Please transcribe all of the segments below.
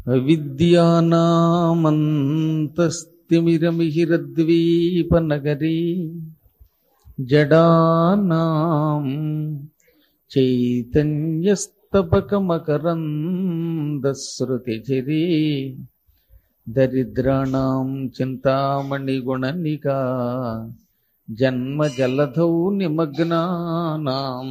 అవిద్యానామంతస్తిమిరమిహిరద్వీపనగరీ జడానాం చైతన్యస్తపకమకరందశ్రుతిచిరీ దరిద్రాణం చింతామణిగుణనికా జన్మజలధౌ నిమగ్నానాం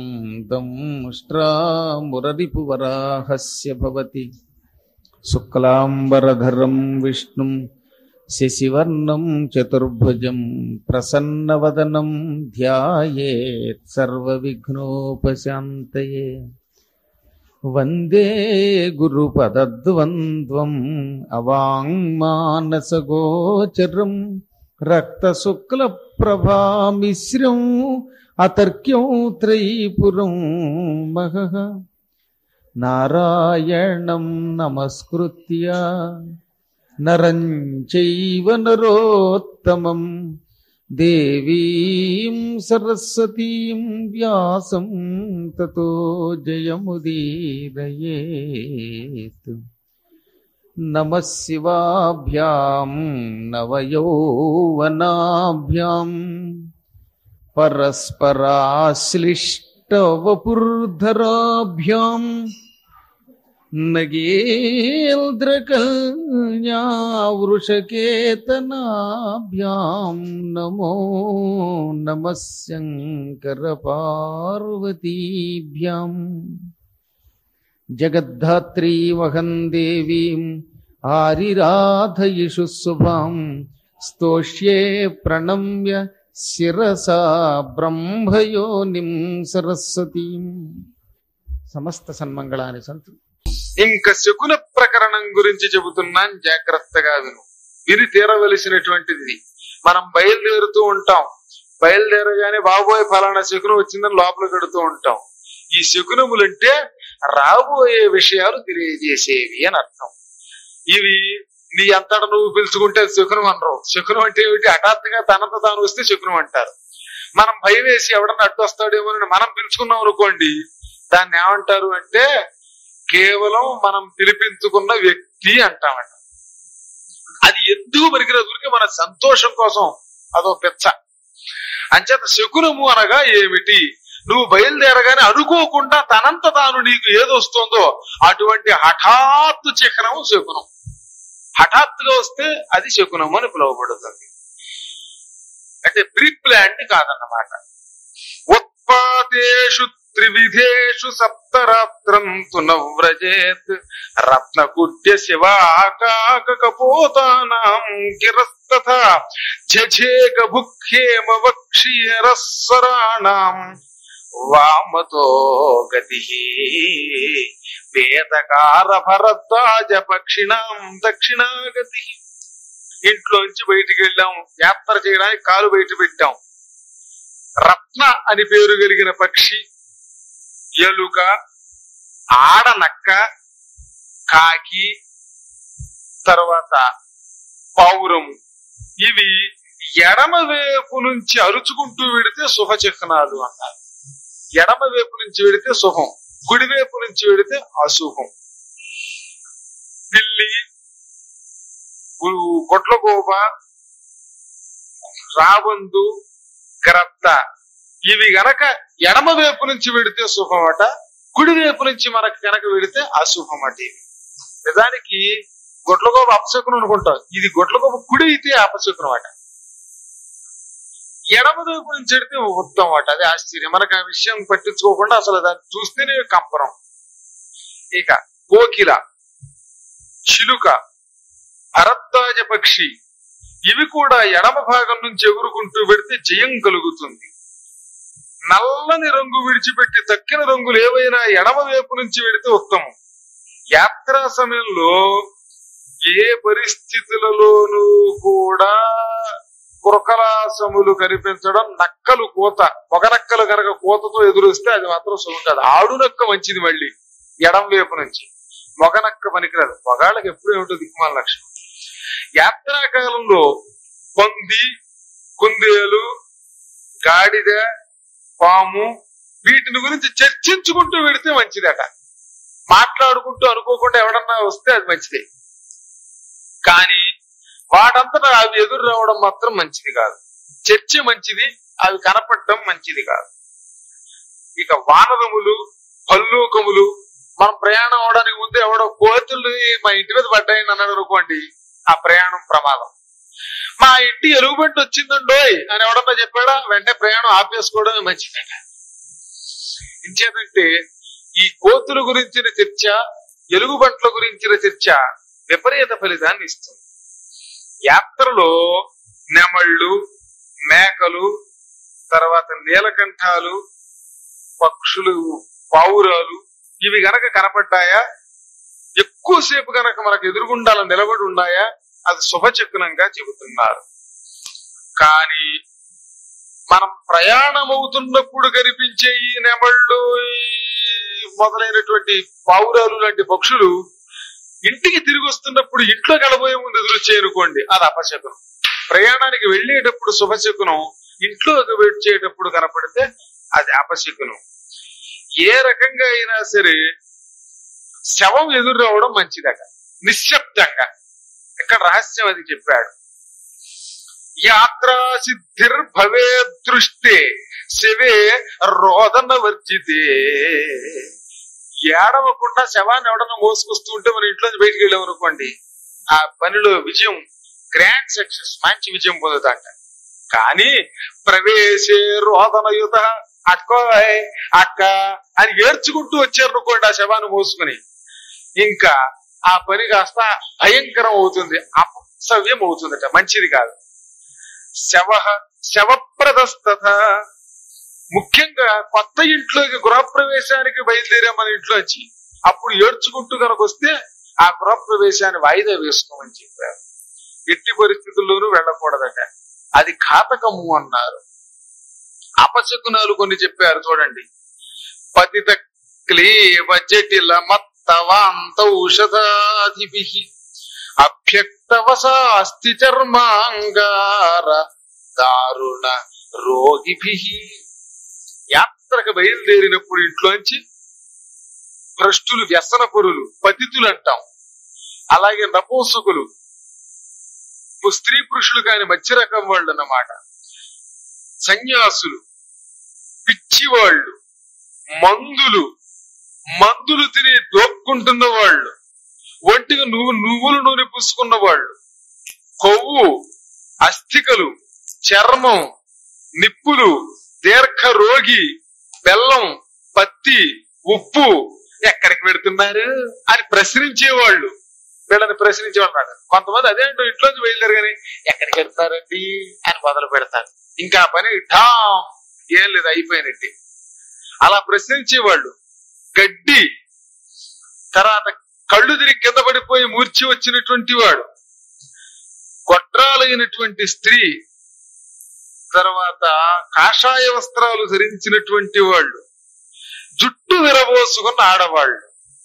దంష్ట్రామురరిపువరాహస్య భవతి శుక్లాంబరధరం విష్ణుం శశివర్ణం చతుర్భుజం ప్రసన్నవదనం ధ్యాయేత్ సర్వవిఘ్నోపశాంతయే వందే గురుపదద్వంద్వం అవాంగ్మానసగోచరం రక్తశుక్లప్రభామిశ్రం అతర్క్యం త్రైపురం మహః నారాయణం నమస్కృత్య నరం చైవ నరోత్తమం దేవీం సరస్వతీం వ్యాసం తతో జయముదీరయేత్ నమ శివాభ్యాం నవయౌవనాభ్యాం పరస్పరాశ్లిష్టవపుర్ధరాభ్యాం నగేంద్రకల్యావృషకేతనాభ్యాం నమో నమ శంకరపార్వతీభ్యాం జగద్ధాత్రీమహం దేవీం ఆరిరాధయిషు శుభాం స్తోష్యే ప్రణమ్య శిరసా బ్రహ్మయోనిం సరస్వతీం సమస్త సన్మంగళాని సంతు ఇంకా శకున ప్రకరణం గురించి చెబుతున్నాను జాగ్రత్తగా విను విని తీరవలసినటువంటిది ఇది. మనం బయలుదేరుతూ ఉంటాం బయలుదేరగానే బాబోయే ఫలానా శకునం వచ్చిందని లోపల కడుతూ ఉంటాం ఈ శకునములంటే రాబోయే విషయాలు తెలియజేసేవి అని అర్థం ఇవి నీ అంతటా నువ్వు పిలుచుకుంటే అది శకునం అనరు శకునం అంటే ఏమిటి హఠాత్తుగా తనంత తాను వస్తే శకునం అంటారు మనం భయం వేసి ఎవడన్నా అడ్డు వస్తాడేమో అని మనం పిలుచుకున్నాం అనుకోండి దాన్ని ఏమంటారు అంటే కేవలం మనం పిలిపించుకున్న వ్యక్తి అంటామంట అది ఎందుకు పనికిరాదు ఊరికే మన సంతోషం కోసం అదో పెచ్చ అంచేత శకునము అనగా ఏమిటి నువ్వు బయలుదేరగానే అనుకోకుండా తనంత తాను నీకు ఏదొస్తుందో అటువంటి హఠాత్తు చక్రం శకునం హఠాత్తుగా వస్తే అది శకునం అని పిలువబడుతుంది అంటే ప్రీ ప్లాంట్ కాదన్నమాట ఉత్పాదేషు త్రివిధేషు సప్తరాత్రం తు నవ్రజేత్ రత్నకుట్య శివాకాక కపోతానాం గిరస్తథ జఝేక భుక్ష్యేమ వక్షీరస్వరాణాం వామతో గతి వేదకార భరద్వాజ పక్షిణాం దక్షిణాగతి ఇంట్లోంచి బయటికి వెళ్ళాం యాత్ర చేయడానికి కాలు బయట పెట్టాం రత్న అని పేరు కలిగిన పక్షి ఎలుక ఆడనక్క కాకి తర్వాత పావురము ఇవి ఎడమ వైపు నుంచి అరుచుకుంటూ వెడితే శుభ చిహ్నాలు అన్నారు ఎడమ వైపు నుంచి వెడితే శుభం కుడి వైపు నుంచి వెడితే అశుభం పిల్లి గు- గొడ్లగోబ రాబందు గ్రద్ద ఇవి గనక ఎడమ వైపు నుంచి వెడితే శుభమట కుడి వైపు నుంచి మనకు గనక వెడితే అశుభం అట ఇవి నిజానికి గొడ్లగోబ అపశకునం అనుకుంటాం ఇది గొడ్లగోబ కుడి అయితే అపశకునం అట ఎడమ వైపు నుంచి వెడితే ఉత్తమం అట అది ఆశ్చర్యం మనకు ఆ విషయం పట్టించుకోకుండా అసలు దాన్ని చూస్తేనే కంపరం ఇక కోకిల చిలుక భరద్వాజ పక్షి ఇవి కూడా ఎడమ భాగం నుంచి ఎగురుకుంటూ పెడితే జయం కలుగుతుంది నల్లని రంగు విడిచిపెట్టి తక్కిన రంగులు ఏవైనా ఎడమ వైపు నుంచి వెడితే ఉత్తమం యాత్రా సమయంలో ఏ పరిస్థితులలోనూ కూడా కురకలాసములు కనిపించడం నక్కలు కోత ఒక నక్కలు కనుక కోతతో ఎదురొస్తే అది మాత్రం సుఖం కాదు ఆడు నక్క మంచిది మళ్ళీ ఎడం వైపు నుంచి మొగ నక్క పనికిరాదు మొగాళ్ళకి ఎప్పుడు ఏమిటో దిక్కుమాల లక్షణం యాత్రా కాలంలో పంది కుందేలు గాడిద పాము వీటిని గురించి చర్చించుకుంటూ వెడితే మంచిదట మాట్లాడుకుంటూ అనుకోకుండా ఎవడన్నా వస్తే అది మంచిదే కానీ వాటంతటా అవి ఎదురు రావడం మాత్రం మంచిది కాదు చర్చ మంచిది అవి కనపడటం మంచిది కాదు ఇక వానరములు పల్లూకములు మనం ప్రయాణం అవడానికి ముందు ఎవడో కోతులు మా ఇంటి మీద పడ్డాయని అన్నాడు అనుకోండి ఆ ప్రయాణం ప్రమాదం మా ఇంటి ఎలుగుబంటి వచ్చిందండోయ్ అని ఎవడన్నా చెప్పాడా వెంటనే ప్రయాణం ఆపేసుకోవడమే మంచిది ఇంచేతంటే ఈ కోతుల గురించిన చర్చ ఎలుగుబంట్ల గురించిన చర్చ విపరీత ఫలితాన్ని ఇస్తుంది యాత్రలో నెమళ్ళు మేకలు తర్వాత నీలకంఠాలు పక్షులు పావురాలు ఇవి గనక కనపడ్డాయా ఎక్కువసేపు గనక మనకు ఎదురుగుండాల నిలబడి ఉన్నాయా అది శుభచకునంగా చెబుతున్నారు కానీ మనం ప్రయాణం అవుతున్నప్పుడు కనిపించే ఈ నెమళ్ళు ఈ మొదలైనటువంటి పావురాలు లాంటి పక్షులు ఇంటికి తిరిగి వస్తున్నప్పుడు ఇంట్లో గడబోయే ముందు ఎదురొచ్చాయి అనుకోండి అది అపశకునం ప్రయాణానికి వెళ్ళేటప్పుడు శుభశకునం ఇంట్లో వచ్చేటప్పుడు కనపడితే అది అపశకునం ఏ రకంగా అయినా సరే శవం ఎదురు రావడం మంచిదట నిశ్శబ్దంగా ఇక్కడ రహస్యం అది చెప్పాడు యాత్రా సిద్ధిర్భవే దృష్టే శవే రోదన వర్జితే ఏడవకుండా శవాన్ని ఎవడన్నా మోసుకొస్తూ ఉంటే మన ఇంట్లోంచి బయటికి వెళ్ళాం అనుకోండి ఆ పనిలో విజయం గ్రాండ్ సక్సెస్ మంచి విజయం పొందుతాట కానీ ప్రవేశే రోదనయుత అక్కోయ్ అక్క అని ఏడ్చుకుంటూ వచ్చారు అనుకోండి ఆ శవాన్ని మోసుకుని ఇంకా ఆ పని కాస్త భయంకరం అవుతుంది అపసవ్యం అవుతుందట మంచిది కాదు శవ శవప్రదస్తత ముఖ్యంగా కొత్త ఇంట్లోకి గృహప్రవేశానికి బయలుదేరే మన ఇంట్లోంచి అప్పుడు ఏడ్చుకుంటూ కనుక వస్తే ఆ గృహప్రవేశాన్ని వాయిదా వేసుకోమని చెప్పారు ఎట్టి పరిస్థితుల్లోనూ వెళ్ళకూడదట అది ఘాతకము అన్నారు అపశకునాలు కొన్ని చెప్పారు చూడండి పతిత క్లీవ జటిల మత్తవాంత ఔషధాధిపి అభ్యక్తవసాస్తి చర్మాంగార దారుణ రోగిభి యాత్రకు బయలుదేరినప్పుడు ఇంట్లోంచి భ్రష్టులు వ్యసన పొరులు పతితులు అంటాం అలాగే నపూసకులు స్త్రీ పురుషులు కాని మధ్య రకం వాళ్ళు అన్నమాట సన్యాసులు పిచ్చివాళ్ళు మందులు మందులు తిని దోక్కుంటున్న వాళ్ళు ఒంటికి నువ్వు నువ్వులు నూనె పూసుకున్న వాళ్ళు కొవ్వు అస్థికలు చర్మం నిప్పులు దీర్ఘ రోగి బెల్లం పత్తి ఉప్పు ఎక్కడికి పెడుతున్నారు అని ప్రశ్నించేవాళ్ళు వీళ్ళని ప్రశ్నించేవాళ్ళు కొంతమంది అదేంటో ఇంట్లోంచి బయలుదేరు కానీ ఎక్కడికి వెళ్తారండి అని మొదలు పెడతారు ఇంకా ఆ పని ఠామ్ ఏం లేదు అయిపోయినట్టు అలా ప్రశ్నించేవాళ్ళు గడ్డి తర్వాత కళ్ళు తిరిగి కింద పడిపోయి మూర్చి వచ్చినటువంటి వాడు గొడ్రాలైనటువంటి స్త్రీ తర్వాత కాషాయ వస్త్రాలు ధరించినటువంటి వాళ్ళు జుట్టు విరబోసుకున్న ఆడవాళ్ళు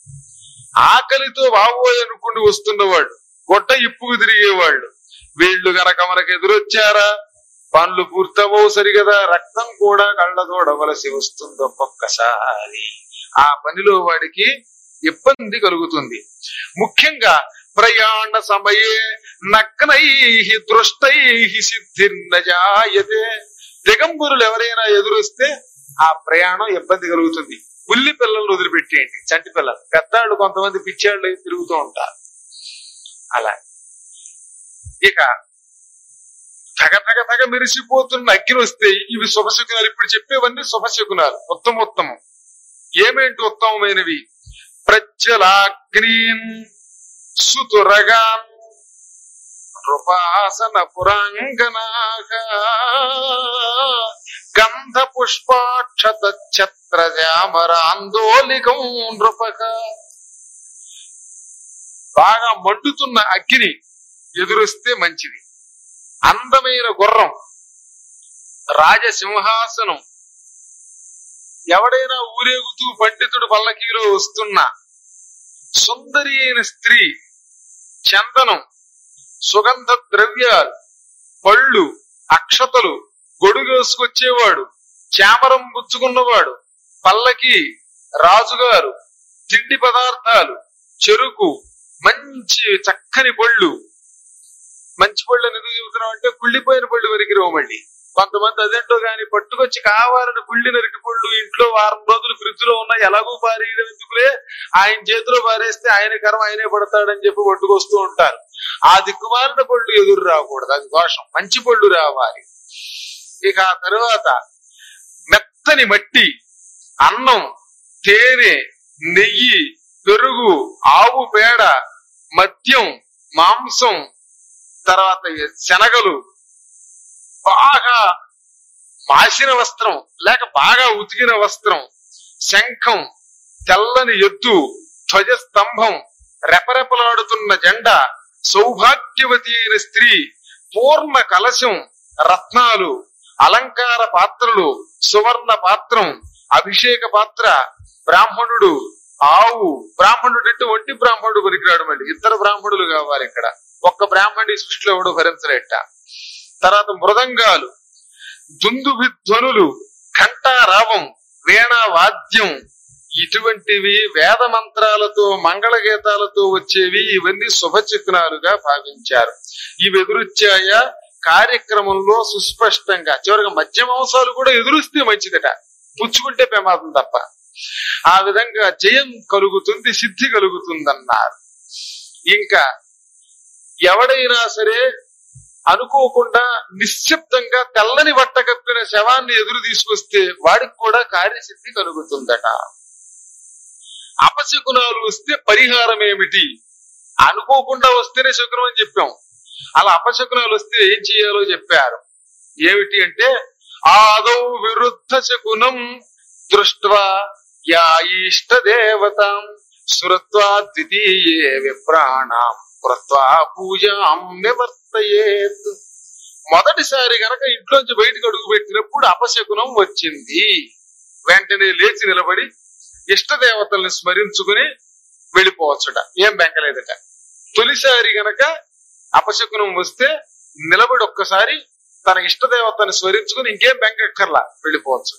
ఆకలితో బాబోయ్ అనుకుని వస్తున్నవాళ్ళు గొడ్డ ఇప్పుకు తిరిగేవాళ్ళు వీళ్ళు గనక మనకు ఎదురొచ్చారా పనులు పూర్తవవు సరిగదా రక్తం కూడా కళ్ళ తోడవలసి వస్తుంది ఒక్కొక్కసారి ఆ పనిలో వాడికి ఇబ్బంది కలుగుతుంది ముఖ్యంగా ప్రయాణ సమయే నగ్నై దృష్టై సిద్ధిర్నజాయతే దిగంబరులు ఎవరైనా ఎదురొస్తే ఆ ప్రయాణం ఇబ్బంది కలుగుతుంది బుల్లి పిల్లలను వదిలిపెట్టేయండి చంటి పిల్లలు పెద్దాళ్ళు కొంతమంది పిచ్చాళ్ళు తిరుగుతూ ఉంటారు అలా ఇక తగ తగ తగ మెరిసిపోతున్న అగ్ని వస్తే ఇవి శుభశకునాలు ఇప్పుడు చెప్పేవన్నీ శుభశకునాలు ఉత్తమ ఉత్తమం ఏమేంటి ఉత్తమమైనవి ప్రజ్వలాగ్నీన్ సుతురగాన్ కృపాసన పురాంగనాగా గంధ పుష్పాక్షత ఛత్రజామరాందోలికం నృపక బాగా మండుతున్న అగ్ని ఎదురొస్తే మంచిది అందమైన గుర్రం రాజసింహాసనం ఎవడైనా ఊరేగుతూ పండితుడు పల్లకీలో వస్తున్నా సుందరి అయిన స్త్రీ చందనం సుగంధ ద్రవ్యాలు పళ్ళు అక్షతలు గొడుగేసుకొచ్చేవాడు చామరం పుచ్చుకున్నవాడు పల్లకి రాజుగారు తిండి పదార్థాలు చెరుకు మంచి చక్కని పళ్ళు మంచి పళ్ళు అని ఎందుకు చెబుతున్నాం అంటే కుళ్ళిపోయిన పళ్ళు వెరికిరావు మళ్ళీ కొంతమంది అదేంటో గాని పట్టుకొచ్చి కావాలని కుళ్ళి నరికి పళ్ళు ఇంట్లో వారం రోజులు ఫ్రిడ్జ్ లో ఉన్నాయి ఎలాగూ పారేయడం ఎందుకులే ఆయన చేతిలో పారేస్తే ఆయన కర్మ ఆయనే పడతాడని చెప్పి పట్టుకొస్తూ ఉంటారు ఆ దిక్కుమాలిన పళ్ళు ఎదురు రాకూడదు అది దోషం మంచి పళ్ళు రావాలి ఇక ఆ తరువాత మెత్తని మట్టి అన్నం తేనె నెయ్యి పెరుగు ఆవు పేడ మద్యం మాంసం తర్వాత శనగలు బాగా మాసిన వస్త్రం లేక బాగా ఉతికిన వస్త్రం శంఖం తెల్లని ఎద్దు ధ్వజ స్తంభం రెపరెపలాడుతున్న జెండా సౌభాగ్యవతి అయిన స్త్రీ పూర్ణ కలశం రత్నాలు అలంకార పాత్రలు సువర్ణ పాత్రం అభిషేక పాత్ర బ్రాహ్మణుడు ఆవు బ్రాహ్మణుడు అంటే ఒంటి బ్రాహ్మణుడు పనికిరాడు మళ్ళీ ఇద్దరు బ్రాహ్మణులు కావాలి ఇక్కడ ఒక్క బ్రాహ్మణుడి సృష్టిలో ఎవడు భరించలేట తర్వాత మృదంగాలు దుందుభి ధ్వనులు ఘంటారావం వీణా వాద్యం ఇటువంటివి వేద మంత్రాలతో మంగళ గీతాలతో వచ్చేవి ఇవన్నీ శుభ చిహ్నాలుగా భావించారు ఇవి ఎదురొచ్చాయా కార్యక్రమంలో సుస్పష్టంగా చివరిగా మధ్య మాంసాలు కూడా ఎదురుస్తే మంచిదట పుచ్చుకుంటే ప్రమాదం తప్ప ఆ విధంగా జయం కలుగుతుంది సిద్ధి కలుగుతుందన్నారు ఇంకా ఎవడైనా సరే అనుకోకుండా నిశ్శబ్దంగా తెల్లని బట్ట కప్పిన శవాన్ని ఎదురు తీసుకొస్తే వాడికి కూడా కార్యసిద్ధి కలుగుతుందట అపశకునాలు వస్తే పరిహారం ఏమిటి అనుకోకుండా వస్తేనే శకునం అని చెప్పాం అలా అపశకునాలు వస్తే ఏం చేయాలో చెప్పారు ఏమిటి అంటే ఆదౌ విరుద్ధ శకునం దృష్ట్వా యా ఇష్ట దేవతాం సురత్వా ద్వితీయే విప్రాణాం కృత్వా పూజాం నివర్తయేత్ మొదటిసారి గనక ఇంట్లోంచి బయటకు అడుగు పెట్టినప్పుడు అపశకునం వచ్చింది వెంటనే లేచి నిలబడి ఇష్ట దేవతల్ని స్మరించుకుని వెళ్ళిపోవచ్చుట ఏం బెంకలేదట తొలిసారి గనక అపశకునం వస్తే నిలబడి ఒక్కసారి తన ఇష్ట దేవతని స్మరించుకుని ఇంకేం బెంకక్కర్లా వెళ్ళిపోవచ్చు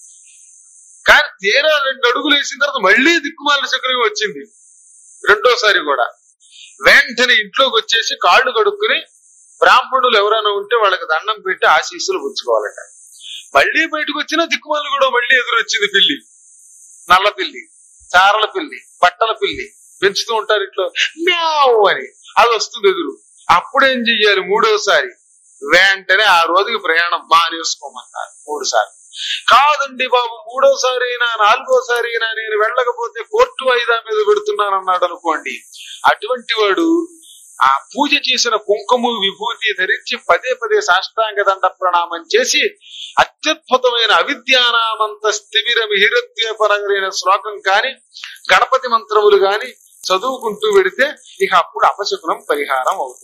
కానీ తీరా రెండు అడుగులు వేసిన తర్వాత మళ్ళీ దిక్కుమాలిన శకునం వచ్చింది రెండోసారి కూడా వెంటనే ఇంట్లోకి వచ్చేసి కాళ్ళు కడుక్కుని బ్రాహ్మణులు ఎవరైనా ఉంటే వాళ్ళకి దండం పెట్టి ఆశీస్సులు పుచ్చుకోవాలట మళ్ళీ బయటకు వచ్చిన దిక్కుమాలు కూడా మళ్ళీ ఎదురొచ్చింది పిల్లి నల్ల పిల్లి చారల పిల్లి బట్టల పిల్లి పెంచుతూ ఉంటారు ఇంట్లో మ్యావ్ అని అది వస్తుంది ఎదురు అప్పుడేం చెయ్యాలి మూడోసారి వెంటనే ఆ రోజుకి ప్రయాణం మానేసుకోమన్నారు మూడు సార్లు కాదండి బాబు మూడోసారి అయినా నాలుగోసారి అయినా నేను వెళ్ళకపోతే కోర్టు వాయిదా మీద పెడుతున్నాను అన్నాడు అనుకోండి అటువంటి వాడు ఆ పూజ చేసిన కుంకుమ విభూతి ధరించి పదే పదే సాష్టాంగ దండ ప్రణామం చేసి అత్యద్భుతమైన అవిద్యానామంత స్థివిర మిహిరద్వేపరగైన శ్లోకం కాని గణపతి మంత్రములు గాని చదువుకుంటూ వెడితే ఇక అప్పుడు అపశకునం పరిహారం అవుతుంది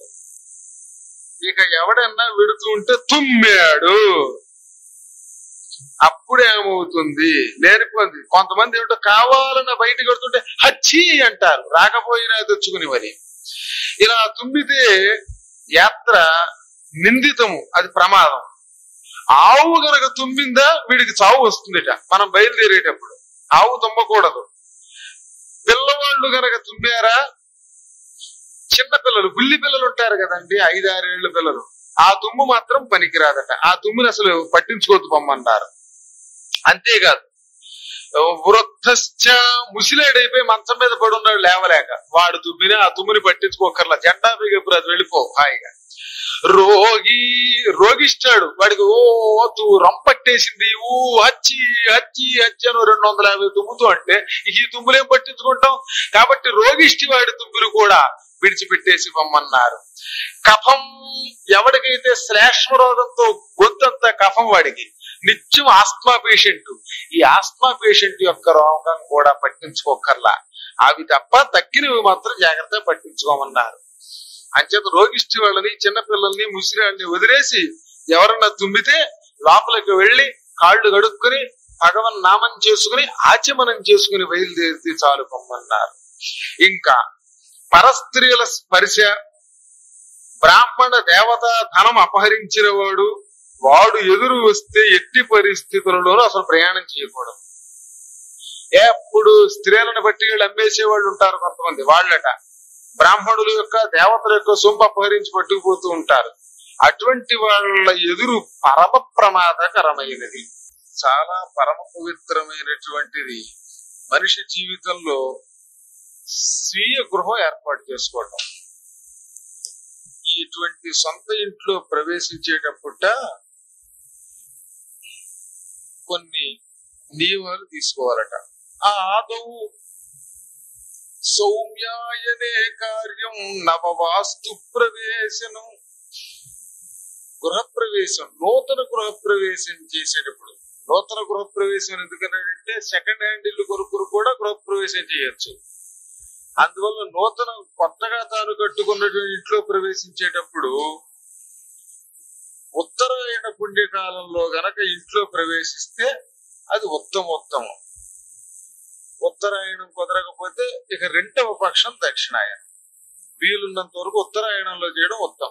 ఇక ఎవడన్నా వెడుతూ ఉంటే తుమ్మాడు అప్పుడేమవుతుంది లేనిపోయింది కొంతమంది ఏమిటో కావాలన్న బయటకు వెళ్తుంటే హచ్చి అంటారు రాకపోయినా తెచ్చుకుని మరి ఇలా తుమ్మితే యాత్ర నిందితము అది ప్రమాదం ఆవు గనక తుమ్మిందా వీడికి చావు వస్తుందిట మనం బయలుదేరేటప్పుడు ఆవు తుమ్మకూడదు పిల్లవాళ్ళు గనక తుమ్మారా చిన్న పిల్లలు బుల్లి పిల్లలు ఉంటారు కదండి ఐదారేళ్ల పిల్లలు ఆ తుమ్ము మాత్రం పనికిరాదట ఆ తుమ్ముని అసలు పట్టించుకోవద్దు పొమ్మన్నారు అంతేకాదు వృద్ధశ్చ ముసిలేడైపోయి మంచం మీద పడి ఉన్నాడు లేవలేక వాడు తుమ్మినా ఆ తుమ్ముని పట్టించుకోకర్లా జెండా బిగప్పుడు అది వెళ్ళిపో హాయిగా రోగి రోగిస్తాడు వాడికి ఓ తూ రంపట్టేసింది ఊ హచ్చి హచ్చి హచ్చి అని రెండు వందల యాభై తుమ్ముతూ అంటే ఈ తుమ్ములేం పట్టించుకుంటాం కాబట్టి రోగిష్టి వాడి తుమ్ములు కూడా విడిచిపెట్టేసి పొమ్మన్నారు కఫం ఎవడికైతే శ్లేష్మ రోగంతో గొంతంతా కఫం వాడికి నిత్యం ఆస్మా పేషెంట్ ఈ ఆస్మా పేషెంట్ యొక్క రోగం కూడా పట్టించుకోకర్లా అవి తప్ప తక్కినవి మాత్రం జాగ్రత్తగా పట్టించుకోమన్నారు అంచేత రోగిష్టి వాళ్ళని చిన్నపిల్లల్ని ముసిరాళ్ళని వదిలేసి ఎవరన్నా తుమ్మితే లోపలికి వెళ్లి కాళ్ళు కడుక్కుని భగవన్ నామం చేసుకుని ఆచమనం చేసుకుని బయలుదేరితే చాలు పొమ్మన్నారు ఇంకా పరస్త్రీల స్పర్శ బ్రాహ్మణ దేవత ధనం అపహరించిన వాడు వాడు ఎదురు వస్తే ఎట్టి పరిస్థితులలోనూ అసలు ప్రయాణం చేయకూడదు ఎప్పుడు స్త్రీలను బట్టి వీళ్ళు అమ్మేసే వాళ్ళు ఉంటారు కొంతమంది వాళ్ళట బ్రాహ్మణుల యొక్క దేవతల యొక్క సొమ్ము అపహరించి పట్టుకుపోతూ ఉంటారు అటువంటి వాళ్ళ ఎదురు పరమ ప్రమాదకరమైనది చాలా పరమ పవిత్రమైనటువంటిది మనిషి జీవితంలో స్వీయ గృహం ఏర్పాటు చేసుకోవటం ఇటువంటి సొంత ఇంట్లో ప్రవేశించేటప్పుట కొన్ని నియమాలు తీసుకోవాలట ఆ ఆదవు సౌమ్యాయనే కార్యం నవవాస్తు ప్రవేశనం గృహప్రవేశం నూతన గృహప్రవేశం చేసేటప్పుడు నూతన గృహప్రవేశం ఎందుకనంటే సెకండ్ హ్యాండ్ ఇల్లు కొనుక్కులు కూడా గృహప్రవేశం చేయొచ్చు అందువల్ల నూతన కొత్తగా తాను కట్టుకున్నటువంటి ఇంట్లో ప్రవేశించేటప్పుడు ఉత్తరాయణ పుణ్యకాలంలో గనక ఇంట్లో ప్రవేశిస్తే అది ఉత్తమోత్తమం ఉత్తరాయణం కుదరకపోతే ఇక రెండవ పక్షం దక్షిణాయనం వీలున్నంత వరకు ఉత్తరాయణంలో చేయడం ఉత్తమం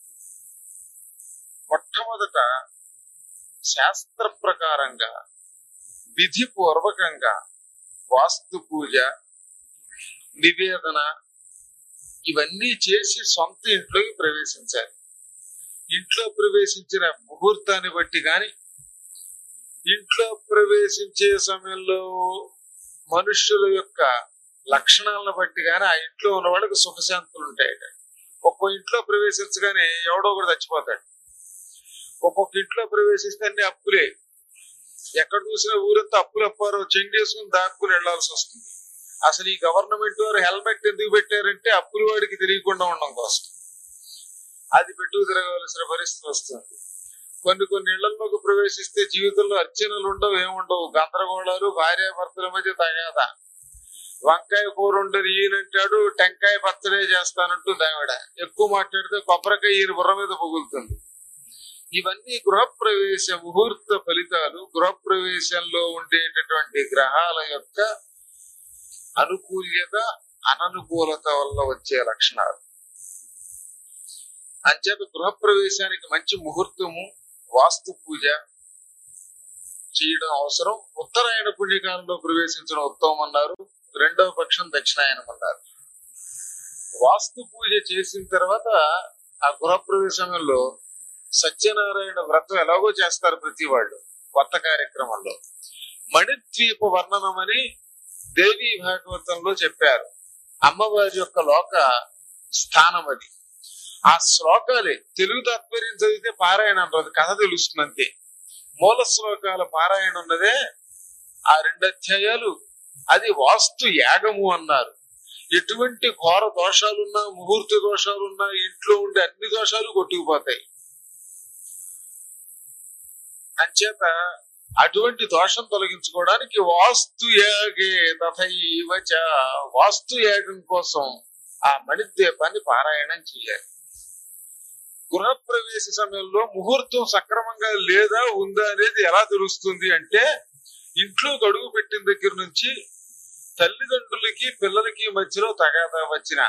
మొట్టమొదట శాస్త్ర ప్రకారంగా విధి పూర్వకంగా వాస్తు పూజ నివేదన ఇవన్నీ చేసి సొంత ఇంట్లోకి ప్రవేశించాలి ఇంట్లో ప్రవేశించిన ముహూర్తాన్ని బట్టి గాని ఇంట్లో ప్రవేశించే సమయంలో మనుష్యుల యొక్క లక్షణాలను బట్టి గాని ఆ ఇంట్లో ఉన్న వాళ్ళకి సుఖశాంతులు ఉంటాయట ఒక్కో ఇంట్లో ప్రవేశించగానే ఎవడో ఒకడు చచ్చిపోతాడు ఒక్కొక్క ఇంట్లో ప్రవేశిస్తే అన్ని అప్పులే ఎక్కడ చూసినా ఊరంతా అప్పులు అప్పారో చెంగేసుకుని దాక్కుని వెళ్లాల్సి వస్తుంది అసలు ఈ గవర్నమెంట్ వారు హెల్మెట్ ఎందుకు పెట్టారంటే అప్పుల వాడికి తెలియకుండా ఉండడం కోసం అది పెట్టుకు తిరగవలసిన పరిస్థితి వస్తుంది కొన్ని కొన్ని ఇళ్లలోకి ప్రవేశిస్తే జీవితంలో అర్చనలు ఉండవు ఏముండవు గందరగోళాలు భార్యాభర్తల మధ్య తగాద వంకాయ కూర ఉండదు ఈయనంటాడు టెంకాయ పచ్చడే చేస్తానంటుంది ఆవిడ ఎక్కువ మాట్లాడితే కొబ్బరికాయ ఈయన బుర్ర మీద పొగులుతుంది ఇవన్నీ గృహప్రవేశ ముహూర్త ఫలితాలు గృహప్రవేశంలో ఉండేటటువంటి గ్రహాల యొక్క అనుకూల్యత అననుకూలత వల్ల వచ్చే లక్షణాలు అంచేత గృహప్రవేశానికి మంచి ముహూర్తము వాస్తు పూజ చేయడం అవసరం ఉత్తరాయణ పుణ్యకాలంలో ప్రవేశించడం ఉత్తమం అన్నారు రెండవ పక్షం దక్షిణాయనం అన్నారు వాస్తు పూజ చేసిన తర్వాత ఆ గృహప్రవేశంలో సత్యనారాయణ వ్రతం ఎలాగో చేస్తారు ప్రతి వాళ్ళు కొత్త కార్యక్రమంలో మణిద్వీప వర్ణనం అని దేవి భాగవతంలో చెప్పారు అమ్మవారి యొక్క లోక స్థానం అది ఆ శ్లోకాలే తెలుగు తాత్పర్యం చదివితే పారాయణ అంటారు కథ తెలుస్తుంది అంతే మూల శ్లోకాల పారాయణ ఉన్నదే ఆ రెండు అధ్యాయాలు అది వాస్తు యాగము అన్నారు ఎటువంటి ఘోర దోషాలున్నా ముహూర్త దోషాలున్నా ఇంట్లో ఉండే అన్ని దోషాలు కొట్టుకుపోతాయి అంచేత అటువంటి దోషం తొలగించుకోవడానికి వాస్తు యాగే తథైవ చ వాస్తు యాగం కోసం ఆ మణిద్వీపాన్ని పారాయణం చేయాలి గృహప్రవేశ సమయంలో ముహూర్తం సక్రమంగా లేదా ఉందా అనేది ఎలా తెలుస్తుంది అంటే ఇంట్లో గడుగు పెట్టిన దగ్గర నుంచి తల్లిదండ్రులకి పిల్లలకి మధ్యలో తగాదా వచ్చిన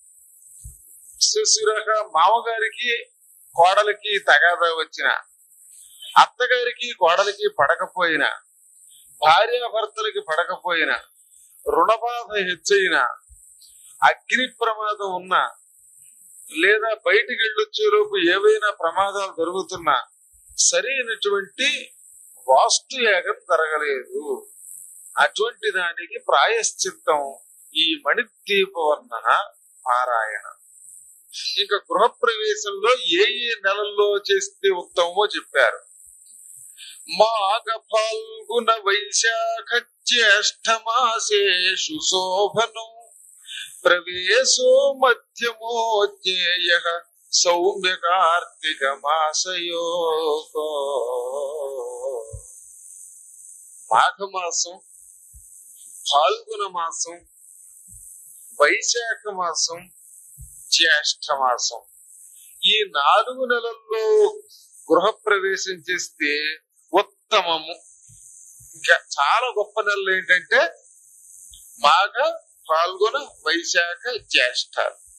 శిశురక మామగారికి కోడలికి తగాదా వచ్చిన అత్తగారికి కోడలికి పడకపోయినా భార్యాభర్తలకి పడకపోయినా రుణబాధ హెచ్చయినా అగ్ని ప్రమాదం ఉన్నా లేదా బయటికి వెళ్ళొచ్చేలోపు ఏవైనా ప్రమాదాలు జరుగుతున్నా సరైనటువంటి వాస్తు యాగం జరగలేదు అటువంటి దానికి ప్రాయశ్చిత్తం ఈ మణిద్వీప వర్ణన పారాయణ ఇంకా గృహప్రవేశంలో ఏ ఏ నెలల్లో చేస్తే ఉత్తమమో చెప్పారు మాఘ ఫాల్గుణ వైశాఖ జ్యేష్ఠమాసేషు శోభనం ప్రవేశో మధ్యమో జ్ఞేయ సౌమ్య కార్తీక మాసయో మాఘమాసం ఫాల్గుణ మాసం వైశాఖ మాసం జ్యేష్ఠ మాసం ఈ నాలుగు నెలల్లో గృహప్రవేశం చేస్తే ఉత్తమము ఇంకా చాలా గొప్ప నెలలు ఏంటంటే మాఘ పాల్గొన వైశాఖ జ్యేష్ఠ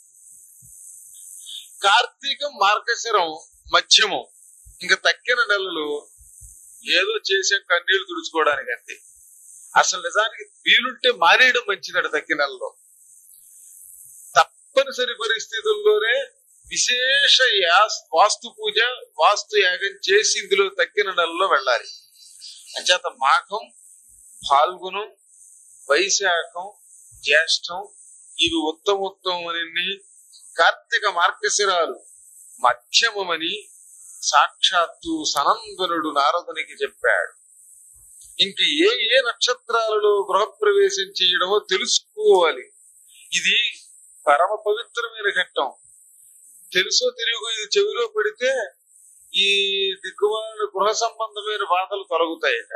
కార్తీకం మార్గశిరం మధ్యమం ఇంకా తక్కిన నెలలు ఏదో చేసాం కన్నీళ్లు తుడుచుకోవడానికి అంతే అసలు నిజానికి వీలుంటే మానేయడం మంచిదట తక్కిన నెలలో తప్ప తప్పనిసరి పరిస్థితుల్లోనే విశేష యాస్- వాస్తు పూజ వాస్తు యాగం చేసి ఇందులో తగ్గిన నెలలో వెళ్ళాలి అంచేత మాఘం ఫాల్గుణం వైశాఖం జ్యేష్టం ఇవి ఉత్తమోత్తమని కార్తీక మార్గశిరాలు మధ్యమమని సాక్షాత్తు సనందనుడు నారదునికి చెప్పాడు ఇంక ఏ ఏ నక్షత్రాలలో గృహప్రవేశం చేయడమో తెలుసుకోవాలి ఇది పరమ పవిత్రమైన ఘట్టం తెలుసో తెలియకో ఇది చెవిలో పెడితే ఈ దిగ్గుమాల గృహ సంబంధమైన బాధలు తొలగుతాయట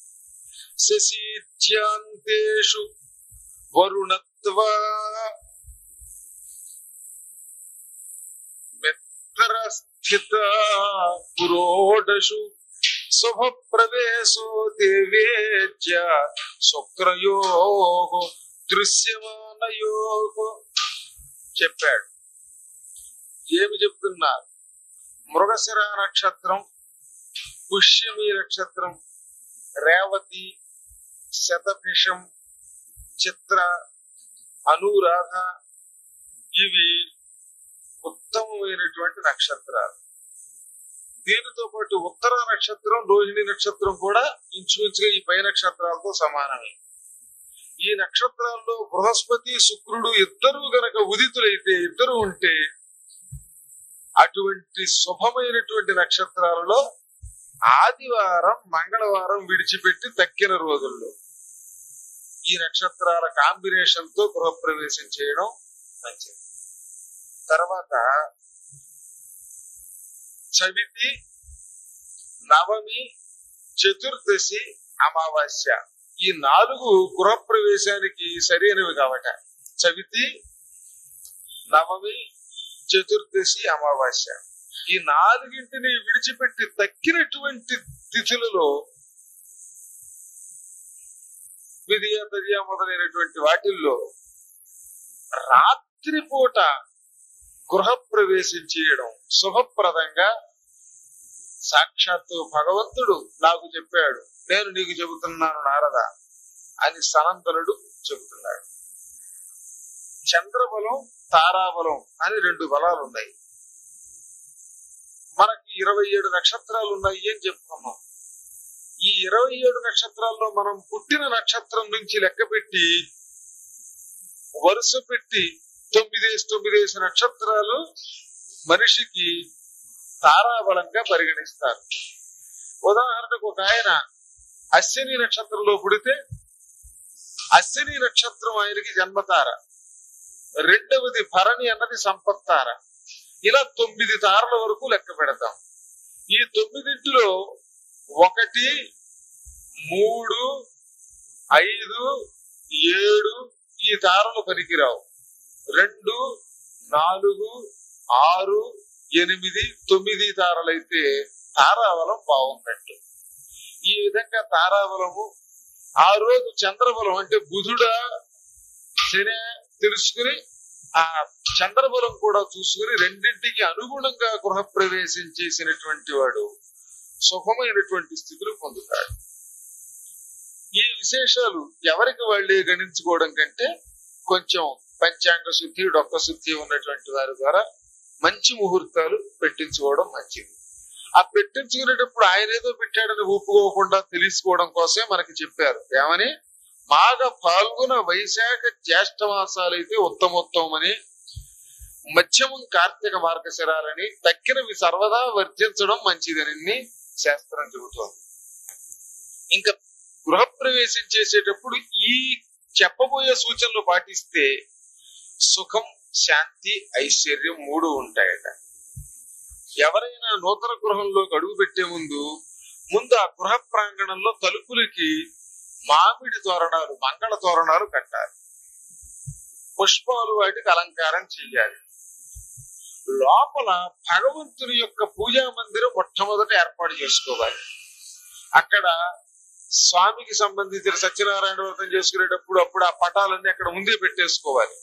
శశీత్యాంతేషు వరుణత్వా మెత్తర స్థిత పురోడషు శుభ ప్రవేశో దేవేజ్య శుక్రయో దృశ్యమానయో చెప్పాడు ఏమి చెప్తున్నారు మృగశిర నక్షత్రం పుష్యమి నక్షత్రం రేవతి శతభిషం చిత్ర అనురాధ ఇవి ఉత్తమమైనటువంటి నక్షత్రాలు దీనితో పాటు ఉత్తర నక్షత్రం రోహిణి నక్షత్రం కూడా ఇంచుమించుగా ఈ పై నక్షత్రాలతో సమానమే ఈ నక్షత్రాల్లో బృహస్పతి శుక్రుడు ఇద్దరు గనక ఉదితులైతే ఇద్దరు ఉంటే అటువంటి శుభమైనటువంటి నక్షత్రాలలో ఆదివారం మంగళవారం విడిచిపెట్టి తక్కిన రోజుల్లో ఈ నక్షత్రాల కాంబినేషన్ తో గృహప్రవేశం చేయడం మంచిది తర్వాత చవితి నవమి చతుర్దశి అమావాస్య ఈ నాలుగు గృహప్రవేశానికి సరైనవి కావట చవితి నవమి చతుర్దశి అమావాస్య ఈ నాలుగింటిని విడిచిపెట్టి తక్కినటువంటి తిథులలో విధియ తదియ మొదలైనటువంటి వాటిల్లో రాత్రిపూట గృహప్రవేశం చేయడం శుభప్రదంగా సాక్షాత్తు భగవంతుడు నాకు చెప్పాడు నేను నీకు చెబుతున్నాను నారద అని సనంతనుడు చెబుతున్నాడు చంద్రబలం తారాబలం అని రెండు బలాలు ఉన్నాయి మనకి ఇరవై ఏడు నక్షత్రాలు ఉన్నాయి అని చెప్పుకున్నాం ఈ ఇరవై ఏడు నక్షత్రాల్లో మనం పుట్టిన నక్షత్రం నుంచి లెక్క పెట్టి వరుస పెట్టి తొమ్మిదేసి తొమ్మిదేసి నక్షత్రాలు మనిషికి తారాబలంగా పరిగణిస్తారు ఉదాహరణకు ఒక ఆయన అశ్విని నక్షత్రంలో పుడితే అశ్విని నక్షత్రం ఆయనకి జన్మతార రెండవది భరణి అన్నది సంపత్తార ఇలా తొమ్మిది తారల వరకు లెక్క పెడతాం ఈ తొమ్మిదింటిలో ఒకటి మూడు ఐదు ఏడు ఈ తారలు పనికిరావు రెండు నాలుగు ఆరు ఎనిమిది తొమ్మిది తారలైతే తారాబలం బాగున్నట్టు ఈ విధంగా తారాబలము ఆ రోజు చంద్రబలం అంటే బుధుడా శని తెలుసుకుని ఆ చంద్రబలం కూడా చూసుకుని రెండింటికి అనుగుణంగా గృహప్రవేశం చేసినటువంటి వాడు సుఖమైనటువంటి స్థితులు పొందుతాడు ఈ విశేషాలు ఎవరికి వాళ్ళే గణించుకోవడం కంటే కొంచెం పంచాంగ శుద్ధి డొక్క శుద్ధి ఉన్నటువంటి వారి ద్వారా మంచి ముహూర్తాలు పెట్టించుకోవడం మంచిది ఆ పెట్టించుకునేటప్పుడు ఆయన ఏదో పెట్టాడని ఒప్పుకోకుండా తెలుసుకోవడం కోసమే మనకి చెప్పారు ఏమని మాఘ పాల్గొన వైశాఖ జ్యేష్ఠ మాసాలైతే ఉత్తమోత్తమని మధ్యమం కార్తీక మార్గశిరాలని తక్కినవి సర్వదా వర్జించడం మంచిదని శాస్త్రం చెబుతోంది ఇంకా గృహప్రవేశం చేసేటప్పుడు ఈ చెప్పబోయే సూచనలు పాటిస్తే సుఖం శాంతి ఐశ్వర్యం మూడు ఉంటాయట ఎవరైనా నూతన గృహంలోకి అడుగు పెట్టే ముందు ముందు ఆ గృహ ప్రాంగణంలో తలుపులకి మామిడి తోరణాలు మంగళ తోరణాలు కట్టాలి పుష్పాలు వాటికి అలంకారం చెయ్యాలి లోపల భగవంతుని యొక్క పూజా మందిరం మొట్టమొదట ఏర్పాటు చేసుకోవాలి అక్కడ స్వామికి సంబంధించిన సత్యనారాయణ వ్రతం చేసుకునేటప్పుడు అప్పుడు ఆ పటాలన్నీ అక్కడ ముందే పెట్టేసుకోవాలి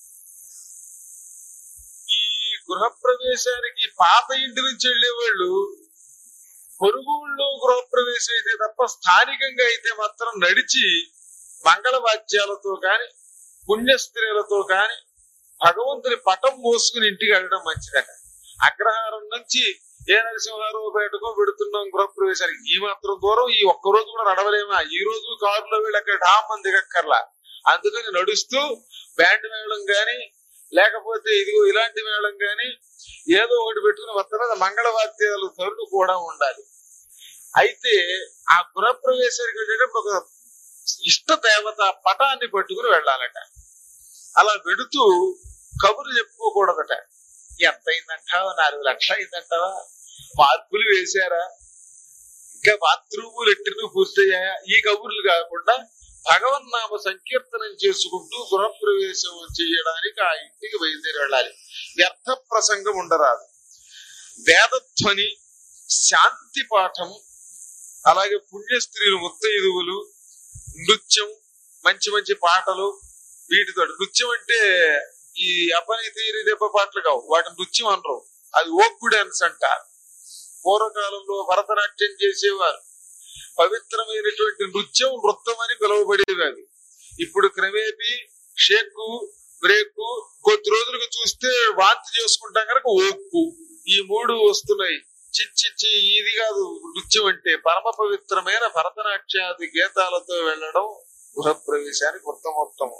ఈ గృహప్రవేశానికి పాత ఇంటి నుంచి వెళ్లే వాళ్ళు పొరుగుళ్ళో గృహప్రవేశం అయితే తప్ప స్థానికంగా అయితే మాత్రం నడిచి మంగళవాద్యాలతో కాని పుణ్య స్త్రీలతో కాని భగవంతుని పటం మోసుకుని ఇంటికి వెళ్ళడం మంచిదట అగ్రహారం నుంచి ఏ నరసింహారావు బయటకో పెడుతున్నాం గృహప్రవేశానికి ఈ మాత్రం దూరం ఈ ఒక్క రోజు కూడా నడవలేమా ఈ రోజు కారులో వెళ్ళి అక్కడ ఢామ్మని దిగక్కర్లా అందుకని నడుస్తూ బ్యాండ్ మేళం గాని లేకపోతే ఇదిగో ఇలాంటి మేళం గాని ఏదో ఒకటి పెట్టుకుని మొత్తం మీద మంగళవాద్యాలు తరుడు కూడా ఉండాలి అయితే ఆ గృహప్రవేశానికి వెళ్ళేటప్పుడు ఒక ఇష్ట దేవత పటాన్ని పట్టుకుని వెళ్ళాలట అలా వెడుతూ కబుర్లు చెప్పుకోకూడదట ఎంత అయిందంటావా నాలుగు లక్షలు అయిందంటావా మార్పులు వేశారా ఇంకా బాత్రూములు ఎట్టినూ పూర్తయ్యాయా ఈ కబుర్లు కాకుండా భగవన్నామ సంకీర్తనం చేసుకుంటూ గృహప్రవేశం చేయడానికి ఆ ఇంటికి బయలుదేరి వెళ్ళాలి వ్యర్థ ప్రసంగం ఉండరాదు వేదధ్వని శాంతి పాఠం అలాగే పుణ్య స్త్రీలు ముత్తైదువులు నృత్యం మంచి మంచి పాటలు వీటితో నృత్యం అంటే ఈ అపని తీరి దెబ్బ పాటలు కావు వాటి నృత్యం అనరు అది ఓక్కు డాన్స్ అంటారు పూర్వకాలంలో భరతనాట్యం చేసేవారు పవిత్రమైనటువంటి నృత్యం నృత్యం అని పిలువబడేవి అవి ఇప్పుడు క్రమేపీ షేకు బ్రేకు కొద్ది రోజులకు చూస్తే వాంతి చేసుకుంటాం కనుక ఓక్కు ఈ మూడు వస్తున్నాయి చిచ్చిచ్చి ఇది కాదు నృత్యం అంటే పరమ పవిత్రమైన భరతనాట్యాది గీతాలతో వెళ్ళడం గృహప్రవేశానికి ఉత్తమోత్తమం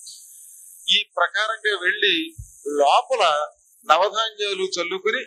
ఈ ప్రకారంగా వెళ్లి లోపల నవధాన్యాలు చల్లుకుని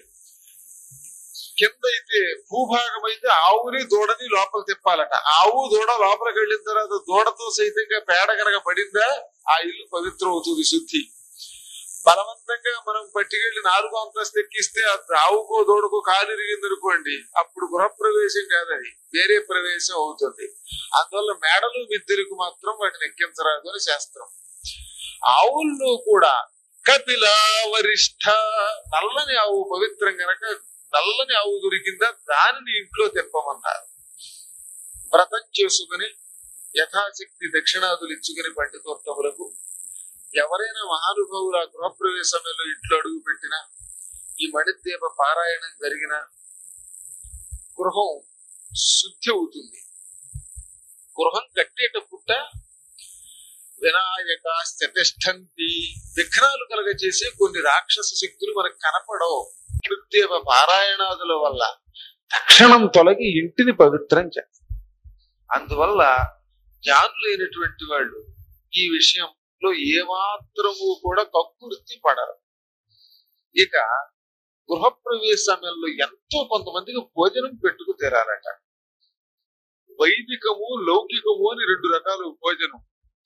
కింద అయితే భూభాగం అయితే ఆవుని దూడని లోపల తిప్పాలట ఆవు దూడ లోపలికి వెళ్ళిన తర్వాత దూడతో సైతంగా పేడ కనుక పడిందా ఆ ఇల్లు పవిత్రం అవుతుంది శుద్ధి బలవంతంగా మనం పట్టుకెళ్లి నాలుగో అంతస్తు ఎక్కిస్తే ఆ ఆవుకో దూడకో కాలు ఇరిగింది అనుకోండి అప్పుడు గృహప్రవేశం కాదు అది వేరే ప్రవేశం అవుతుంది అందువల్ల మేడలు మిద్దెలకు మాత్రం వాటిని ఎక్కించరాదు అని శాస్త్రం ఆవుల్లో కూడా కపిల వరిష్ఠ నల్లని ఆవు పవిత్రం గనక నల్లని ఆవు దొరికిందా దానిని ఇంట్లో తెప్పమన్నారు వ్రతం చేసుకుని యథాశక్తి దక్షిణాదులు ఇచ్చుకుని పండితోత్తములకు ఎవరైనా మహానుభావులు ఆ గృహప్రవేశ సమయంలో ఇంట్లో అడుగు పెట్టినా ఈ మణిద్వీప పారాయణం జరిగిన గృహం శుద్ధి అవుతుంది గృహం కట్టేట పుట్ట వినాయక స్థితిష్టంతి విఘ్నాలు కలగ చేసే కొన్ని రాక్షస శక్తులు మనకు కనపడవు మృత్యువ పారాయణాదుల వల్ల తక్షణం తొలగి ఇంటిని పవిత్రం చేస్తారు అందువల్ల జ్ఞానులైనటువంటి వాళ్ళు ఈ విషయంలో ఏమాత్రము కూడా కక్కుర్తి పడరు ఇక గృహప్రవేశ సమయంలో ఎంతో కొంతమందికి భోజనం పెట్టుకు తీరారట వైదికము లౌకికము అని రెండు రకాలు భోజనం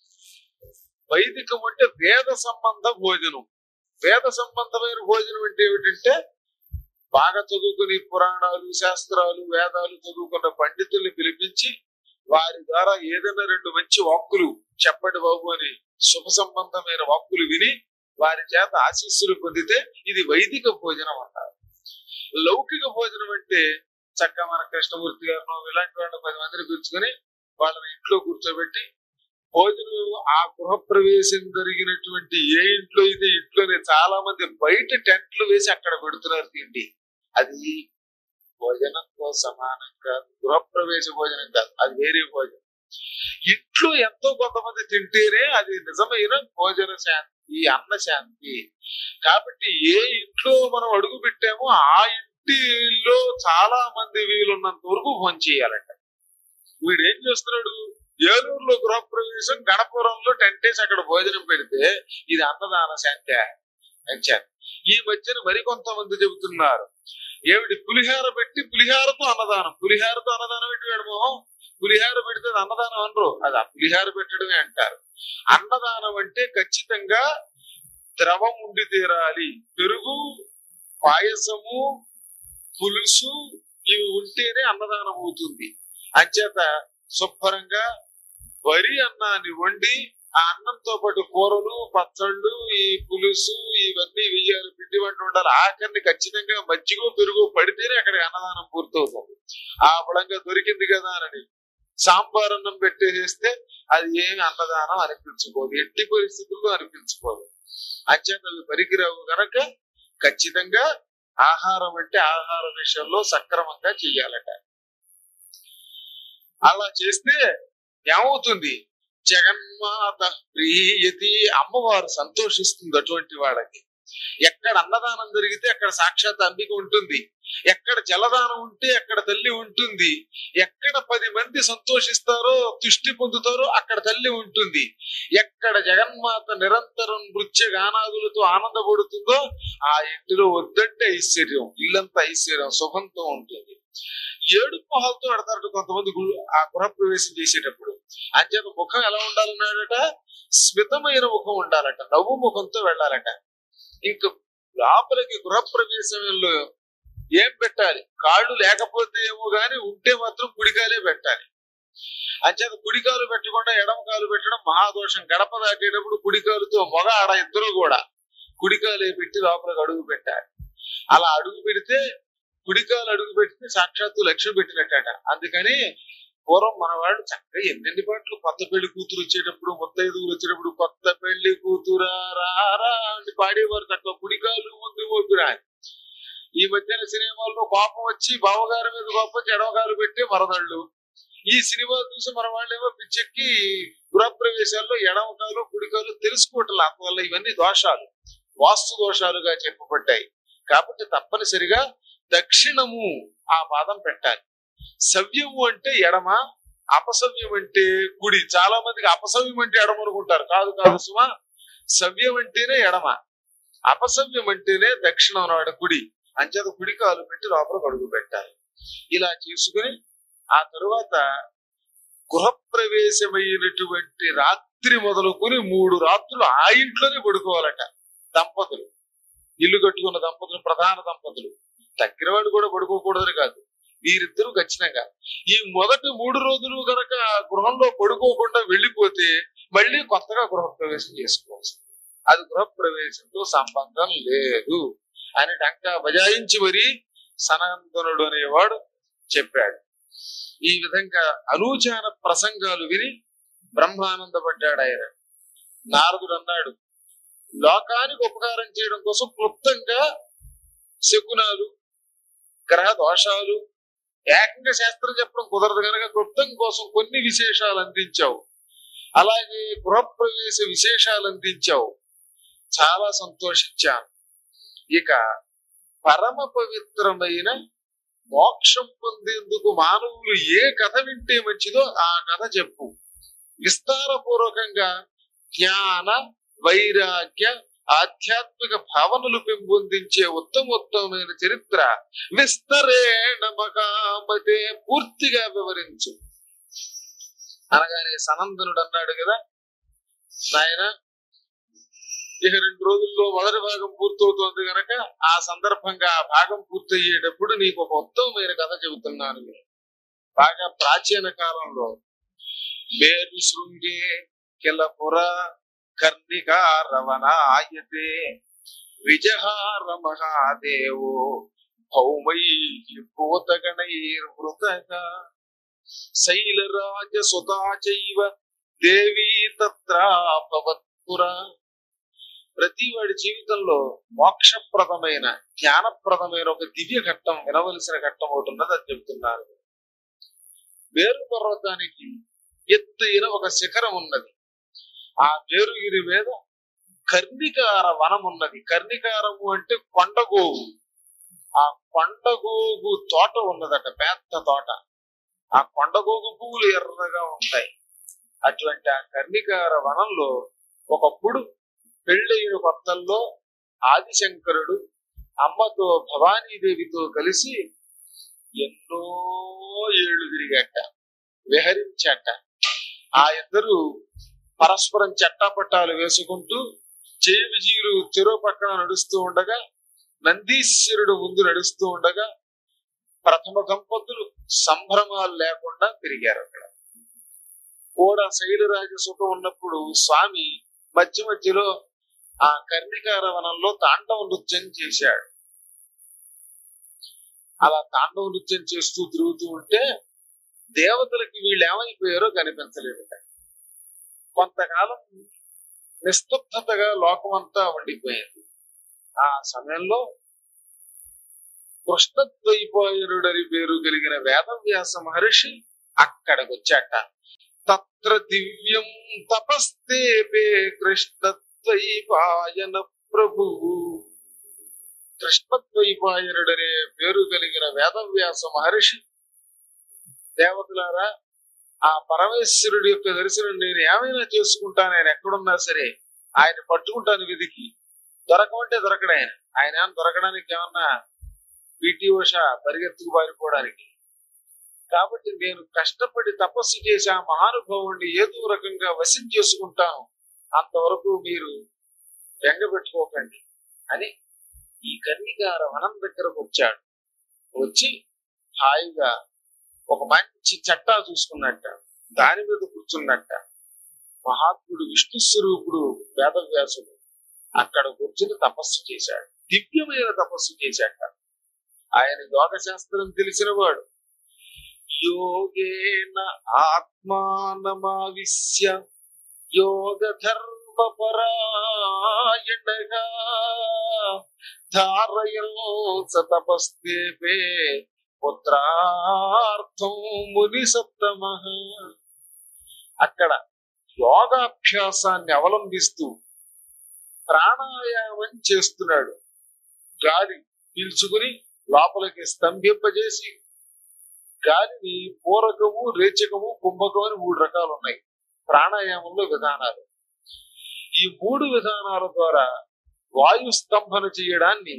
వైదికం అంటే వేద సంబంధ భోజనం వేద సంబంధమైన భోజనం అంటే ఏమిటంటే బాగా చదువుకుని పురాణాలు శాస్త్రాలు వేదాలు చదువుకున్న పండితుల్ని పిలిపించి వారి ద్వారా ఏదైనా రెండు మంచి వాక్కులు చెప్పండి బాబు అని శుభ సంబంధమైన వాక్కులు విని వారి చేత ఆశీస్సులు పొందితే ఇది వైదిక భోజనం అంటారు లౌకిక భోజనం అంటే చక్కగా మన కృష్ణమూర్తి గారు ఇలాంటి వాళ్ళని పది మందిని పిలుచుకొని వాళ్ళని ఇంట్లో కూర్చోబెట్టి భోజనం ఆ గృహప్రవేశం జరిగినటువంటి ఏ ఇంట్లో అయితే ఇంట్లోనే చాలా మంది బయట టెంట్లు వేసి అక్కడ పెడుతున్నారు తిండి అది భోజనంతో సమానం కాదు గృహప్రవేశ భోజనం కాదు అది వేరే భోజనం ఇంట్లో ఎంతో కొంతమంది తింటేనే అది నిజమైన భోజన శాంతి అన్న శాంతి కాబట్టి ఏ ఇంట్లో మనం అడుగు పెట్టామో ఆ ఇంటిలో చాలా మంది వీలున్నంత వరకు భోజనం చేయాలంట వీడు ఏం చేస్తున్నాడు ఏలూరులో గృహప్రవేశం గణపురంలో టెంట్ వేసి అక్కడ భోజనం పెడితే ఇది అన్నదాన శాంతి అంచారు ఈ మధ్యన మరికొంతమంది చెబుతున్నారు ఏమిటి పులిహార పెట్టి పులిహారతో అన్నదానం పులిహారతో అన్నదానం పెట్టి వేడమో పులిహార పెడితే అది అన్నదానం అనరు అది ఆ పులిహార పెట్టడమే అంటారు అన్నదానం అంటే ఖచ్చితంగా ద్రవం ఉండి తీరాలి పెరుగు పాయసము పులుసు ఇవి ఉంటేనే అన్నదానం అవుతుంది అంచేత శుభ్రంగా వరి అన్నాన్ని వండి ఆ అన్నంతో పాటు కూరలు పచ్చళ్ళు ఈ పులుసు ఇవన్నీ వెయ్యాలి పిండి వంట ఉండాలి ఆఖరిని ఖచ్చితంగా మజ్జిగో పెరుగు పడితేనే అక్కడికి అన్నదానం పూర్తవుతుంది ఆ బలంగా దొరికింది కదా అని సాంబార్ అన్నం పెట్టేసేస్తే అది ఏమి అన్నదానం అనిపించుకోదు ఎట్టి పరిస్థితుల్లో అనిపించుకోదు అంచేత అవి పరికిరావు కనుక ఖచ్చితంగా ఆహారం అంటే ఆహార విషయంలో సక్రమంగా చెయ్యాలట అలా చేస్తే ఏమవుతుంది జగన్మాత ప్రియతి అమ్మవారు సంతోషిస్తుంది అటువంటి వాళ్ళకి ఎక్కడ అన్నదానం జరిగితే అక్కడ సాక్షాత్ అంబిక ఉంటుంది ఎక్కడ జలదానం ఉంటే అక్కడ తల్లి ఉంటుంది ఎక్కడ పది మంది సంతోషిస్తారో తుష్టి పొందుతారో అక్కడ తల్లి ఉంటుంది ఎక్కడ జగన్మాత నిరంతరం నృత్య గానాదులతో ఆనందపడుతుందో ఆ ఇంటిలో వద్దంటే ఐశ్వర్యం ఇల్లంతా ఐశ్వర్యం శుభంతో ఉంటుంది ఏడు మొహాలతో పెడతారట కొంతమంది గు- ఆ గృహప్రవేశం చేసేటప్పుడు అంచేత ముఖం ఎలా ఉండాలన్నాడట స్మితమైన ముఖం ఉండాలట నవ్వు ముఖంతో వెళ్ళాలట ఇంక లోపలికి గృహప్రవేశంలో ఏం పెట్టాలి కాళ్ళు లేకపోతే ఏమో గాని ఉంటే మాత్రం కుడికాలే పెట్టాలి అంచేత కుడికాలు పెట్టకుండా ఎడమ కాలు పెట్టడం మహాదోషం గడప దాటేటప్పుడు కుడికాలుతో మొగ ఆడ ఇద్దరు కూడా కుడికాలే పెట్టి లోపలికి అడుగు పెట్టాలి అలా అడుగు పెడితే కుడికాలు అడుగు పెడితే సాక్షాత్తు లక్ష్మి పెట్టినట్టట అందుకని పూర్వం మన వాళ్ళు చక్కగా ఎన్నెన్ని పాటలు కొత్త పెళ్లి కూతురు వచ్చేటప్పుడు ముత్తైదువులు వచ్చేటప్పుడు కొత్త పెళ్లి కూతురా రారా అని పాడేవారు తక్కువ కుడికాలు ముందు మోపిరా అని. ఈ మధ్యన సినిమాల్లో కోపం వచ్చి బావగారి మీద కోపం వచ్చి ఎడవగాలు పెట్టి మరదళ్ళు ఈ సినిమా చూసి మన వాళ్ళేమో పిచ్చెక్కి గృహప్రవేశాల్లో ఎడమకాలు కుడికాలు తెలుసుకోవట్లే అందువల్ల ఇవన్నీ దోషాలు వాస్తు దోషాలుగా చెప్పబడ్డాయి కాబట్టి తప్పనిసరిగా దక్షిణము ఆ పాదం పెట్టాలి సవ్యము అంటే ఎడమ అపసవ్యం అంటే కుడి చాలా మందికి అపసవ్యం అంటే ఎడమ అనుకుంటారు కాదు కాదు సుమా సవ్యం అంటేనే ఎడమ అపసవ్యం అంటేనే దక్షిణం నాడు కుడి అంచేత కుడి కాలు పెట్టి లోపల అడుగు పెట్టాలి ఇలా చేసుకుని ఆ తరువాత గృహప్రవేశమైనటువంటి రాత్రి మొదలుకొని మూడు రాత్రులు ఆ ఇంట్లోనే పడుకోవాలట దంపతులు ఇల్లు కట్టుకున్న దంపతులు ప్రధాన దంపతులు దగ్గర వాడు కూడా పడుకోకూడదని కాదు వీరిద్దరూ ఖచ్చితంగా ఈ మొదటి మూడు రోజులు గనక గృహంలో పడుకోకుండా వెళ్ళిపోతే మళ్ళీ కొత్తగా గృహప్రవేశం చేసుకోవచ్చు అది గృహప్రవేశంతో సంబంధం లేదు అని టంకా బజాయించి మరి సనందనుడు అనేవాడు చెప్పాడు ఈ విధంగా అనూచాన ప్రసంగాలు విని బ్రహ్మానందపడ్డాడు ఆయన నారదుడు అన్నాడు లోకానికి ఉపకారం చేయడం కోసం క్లుప్తంగా శకునాలు గ్రహ దోషాలు ఏకంగా శాస్త్రం చెప్పడం కుదరదు కనుక క్లుప్తం కోసం కొన్ని విశేషాలు అందించావు అలాగే గృహప్రవేశ విశేషాలు అందించావు చాలా సంతోషించాను ఇక పరమ పవిత్రమైన మోక్షం పొందేందుకు మానవులు ఏ కథ వింటే మంచిదో ఆ కథ చెప్పు విస్తారపూర్వకంగా జ్ఞాన వైరాగ్య ఆధ్యాత్మిక భావనలు పెంపొందించే ఉత్తమోత్తమైన చరిత్ర విస్తరేణ మకామతే పూర్తిగా వివరించు అనగానే సనందనుడు అన్నాడు కదా నాయన ఇక రెండు రోజుల్లో మొదటి భాగం పూర్తవుతోంది గనక ఆ సందర్భంగా ఆ భాగం పూర్తయ్యేటప్పుడు నీకు ఒక ఉత్తమమైన కథ చెబుతున్నాను బాగా ప్రాచీన కాలంలో మేరు శృంగే కిలపుర కర్ణికారవనాయతే విజహార మహాదేవో భౌమై భూతగణైర్వృతగా శైలరాజ సుతా చైవ దేవీ తత్రాపవత్పురా ప్రతి వాడి జీవితంలో మోక్షప్రదమైన జ్ఞానప్రదమైన ఒక దివ్య ఘట్టం వినవలసిన ఘట్టం ఒకటి ఉన్నది అని చెప్తున్నారు మేరు పర్వతానికి ఎత్తైన ఒక శిఖరం ఉన్నది ఆ మేరుగిరి మీద కర్ణికార వనం ఉన్నది కర్ణికారము అంటే కొండగోగు ఆ కొండగోగు తోట ఉన్నదట పెద్ద తోట ఆ కొండగోగు పువ్వులు ఎర్రగా ఉంటాయి అటువంటి ఆ కర్ణికార వనంలో ఒకప్పుడు పెళ్ళైన కొత్తల్లో ఆదిశంకరుడు అమ్మతో భవానీదేవితో కలిసి ఎన్నో ఏళ్ళు తిరిగాట విహరించాట ఆ ఇద్దరు పరస్పరం చట్టాపట్టాలు వేసుకుంటూ చేయి విజయులు చెరువు పక్కన నడుస్తూ ఉండగా నందీశ్వరుడు ముందు నడుస్తూ ఉండగా ప్రథమ దంపతులు సంభ్రమాలు లేకుండా తిరిగారు అక్కడ కూడా శైలరాజ సుఖం ఉన్నప్పుడు స్వామి మధ్య మధ్యలో ఆ కర్ణికార వనంలో తాండవ నృత్యం చేశాడు అలా తాండవ నృత్యం చేస్తూ తిరుగుతూ ఉంటే దేవతలకి వీళ్ళు ఏమైపోయారో కనిపించలేదు కొంతకాలం నిస్తబ్దతగా లోకమంతా ఉండిపోయింది ఆ సమయంలో కృష్ణద్వైపాయనుడని పేరు కలిగిన వేదవ్యాస మహర్షి అక్కడికి వచ్చాట తత్ర దివ్యం తపస్తేపే కృష్ణద్వైపాయన ప్రభు కృష్ణద్వైపాయనుడనే పేరు కలిగిన వేదవ్యాస మహర్షి దేవతలారా ఆ పరమేశ్వరుడి యొక్క దర్శనం నేను ఏమైనా చేసుకుంటాను ఆయన ఎక్కడున్నా సరే ఆయన పట్టుకుంటాను విధికి దొరకమంటే దొరకడు ఆయన ఆయన ఏమన్నా దొరకడానికి ఏమన్నా పిటి ఉష పరిగెత్తుకు పారిపోవడానికి కాబట్టి నేను కష్టపడి తపస్సు చేసి ఆ మహానుభావుణ్ణి ఏదో రకంగా వశం చేసుకుంటాను అంతవరకు మీరు బెంగ పెట్టుకోకండి అని ఈ కన్నిగార వనం దగ్గరకు వచ్చాడు వచ్చి హాయిగా ఒక మంచి చట్టా చూసుకున్నట్ట దాని మీద కూర్చున్నట్ట మహాత్ముడు విష్ణు స్వరూపుడు వేదవ్యాసుడు అక్కడ కూర్చుని తపస్సు చేశాడు దివ్యమైన తపస్సు చేశాట ఆయన యోగ శాస్త్రం తెలిసినవాడు యోగేన ఆత్మానమావిశ్య యోగ ధర్మ పరాయణగా ధారయల్ స తపస్తేపే పుత్రార్థం ముని సప్తమ అక్కడ యోగాభ్యాసాన్ని అవలంబిస్తూ ప్రాణాయామం చేస్తున్నాడు గాలి పీల్చుకుని లోపలికి స్తంభింపజేసి గాలిని పూరకము రేచకము కుంభకం అని మూడు రకాలు ఉన్నాయి ప్రాణాయామంలో విధానాలు ఈ మూడు విధానాల ద్వారా వాయు స్తంభన చేయడాన్ని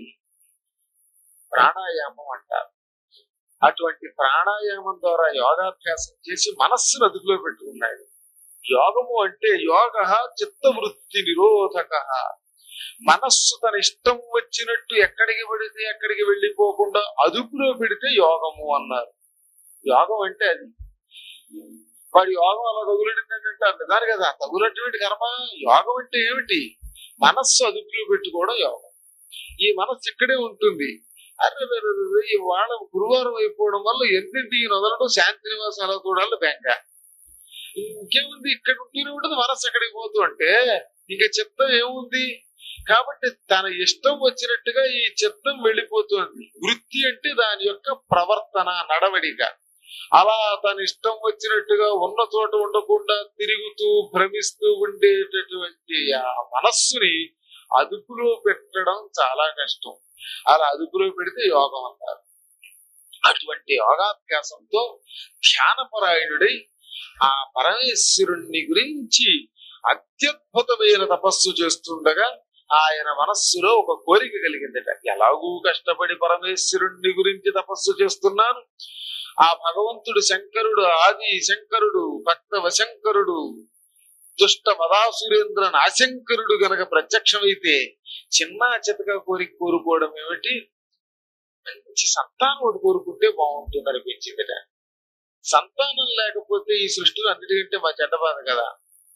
ప్రాణాయామం అంటారు అటువంటి ప్రాణాయామం ద్వారా యోగాభ్యాసం చేసి మనస్సును అదుపులో పెట్టుకున్నాడు యోగము అంటే యోగ చిత్తవృత్తి నిరోధక మనస్సు తన ఇష్టం వచ్చినట్టు ఎక్కడికి పడితే ఎక్కడికి వెళ్ళిపోకుండా అదుపులో పెడితే యోగము అన్నారు యోగం అంటే అది వాడి యోగం అలా తగులడిందంటే నిజాను కదా తగులటువంటి కర్మ యోగం అంటే ఏమిటి మనస్సు అదుపులో పెట్టుకోవడం యోగం ఈ మనస్సు ఇక్కడే ఉంటుంది అరే అరే, అరే, అరే, ఈ వాళ్ళ గురువారం అయిపోవడం వల్ల ఎన్నింటికి వదలడం శాంతి నివాసం అలా చూడాలి బెంగ ఇంకేముంది ఇక్కడ ఉంటూనే ఉంటుంది మనస్సు ఎక్కడికి పోతూ అంటే ఇంకా చిత్తం ఏముంది కాబట్టి తన ఇష్టం వచ్చినట్టుగా ఈ చిత్తం వెళ్ళిపోతుంది వృత్తి అంటే దాని యొక్క ప్రవర్తన నడవడిక అలా తన ఇష్టం వచ్చినట్టుగా ఉన్న చోట ఉండకుండా తిరుగుతూ భ్రమిస్తూ ఉండేటటువంటి ఆ మనస్సుని అదుపులో పెట్టడం చాలా కష్టం అలా అదుపులో పెడితే యోగం అంటారు అటువంటి యోగాభ్యాసంతో ధ్యానపరాయణుడై ఆ పరమేశ్వరుణ్ణి గురించి అత్యద్భుతమైన తపస్సు చేస్తుండగా ఆయన మనస్సులో ఒక కోరిక కలిగిందట ఎలాగూ కష్టపడి పరమేశ్వరుణ్ణి గురించి తపస్సు చేస్తున్నాను ఆ భగవంతుడు శంకరుడు ఆది శంకరుడు భక్త వశంకరుడు దుష్ట మదాసురేంద్ర నాశంకరుడు గనక ప్రత్యక్షమైతే చిన్న చితక కోరిక కోరుకోవడం ఏమిటి మంచి సంతానం ఒకటి కోరుకుంటే బాగుంటుంది అనిపించిందిట సంతానం లేకపోతే ఈ సృష్టిలో అన్నిటికంటే మా చెడ్డ బాధ కదా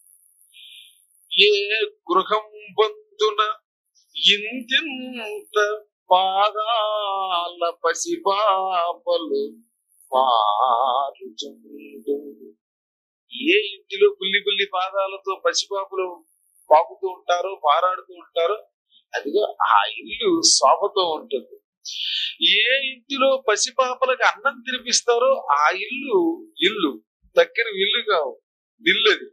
ఏ గృహం బంధున ఇంతింత పాదాల పసిపాపలు పారుచుండు ఏ ఇంటిలో బుల్లి బుల్లి పాదాలతో పసిపాపులు పాకుతూ ఉంటారో పారాడుతూ ఉంటారో అదిగో ఆ ఇల్లు శోభతో ఉంటుంది ఏ ఇంటిలో పసిపాపలకు అన్నం తినిపిస్తారో ఆ ఇల్లు ఇల్లు దక్కిన ఇల్లు కావు ఇల్లు అది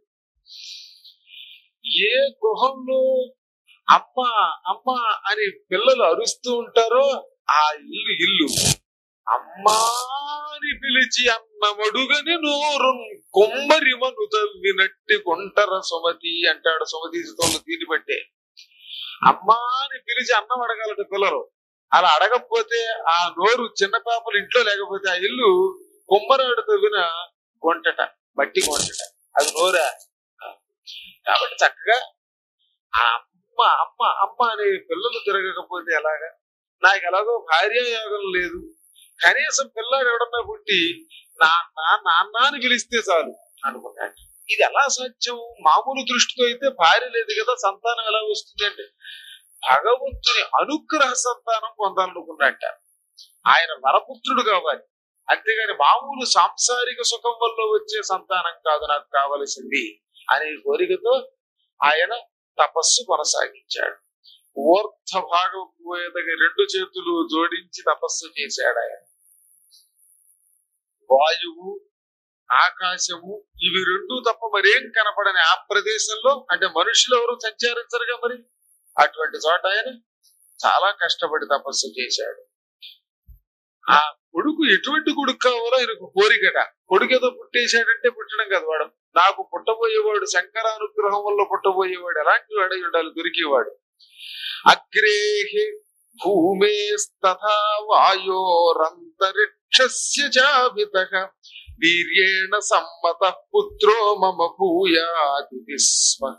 ఏ గృహంలో అమ్మ అమ్మ అని పిల్లలు అరుస్తూ ఉంటారో ఆ ఇల్లు ఇల్లు అమ్మా అని పిలిచి అన్నమడుగని నోరు కొమ్మరి మను తవ్వినట్టి కొంటర సుమతి అంటాడు సుమతీతో దీన్ని బట్టే అమ్మా అని పిలిచి అన్నం అడగాలట పిల్లలు అలా అడగకపోతే ఆ నోరు చిన్న పాపలు ఇంట్లో లేకపోతే ఆ ఇల్లు కొమ్మరాడు తవ్విన గుంటట మట్టి గుంటట అది నోరా కాబట్టి చక్కగా ఆ అమ్మ అమ్మ అమ్మ అనే పిల్లలు తిరగకపోతే ఎలాగా నాకు ఎలాగో భార్యాయోగం లేదు కనీసం పిల్లాడు ఎవడన్నా పుట్టి నాన్న నాన్న అని పిలిస్తే చాలు అనుకున్నాడు ఇది ఎలా సాధ్యం మామూలు దృష్టితో అయితే భార్య లేదు కదా సంతానం ఎలా వస్తుంది అంటే భగవంతుని అనుగ్రహ సంతానం పొందాలనుకున్నట్ట ఆయన వరపుత్రుడు కావాలి అంతేగాని మామూలు సాంసారిక సుఖం వల్ల వచ్చే సంతానం కాదు నాకు కావలసింది అనే కోరికతో ఆయన తపస్సు కొనసాగించాడు ఊర్ధ భాగం పోయేదగి రెండు చేతులు జోడించి తపస్సు చేశాడు ఆయన వాయువు ఆకాశము ఇవి రెండు తప్ప మరేం కనపడని ఆ ప్రదేశంలో అంటే మనుషులు ఎవరు సంచరించరుగా మరి అటువంటి చోట ఆయన చాలా కష్టపడి తపస్సు చేశాడు ఆ కొడుకు ఎటువంటి కొడుకు కావాలో ఆయనకు కోరికట కొడుకు ఏదో పుట్టేశాడంటే పుట్టడం కదా వాడు నాకు పుట్టబోయేవాడు శంకర అనుగ్రహం వల్ల పుట్టబోయేవాడు ఎలాంటి వాడై ఉండాలి దొరికేవాడు అగ్రేహి భూమేస్తథా వాయోరంతరిక్షస్య చాభిత వీర్యేణ సమ్మత పుత్రో మమ భూయాది విస్మత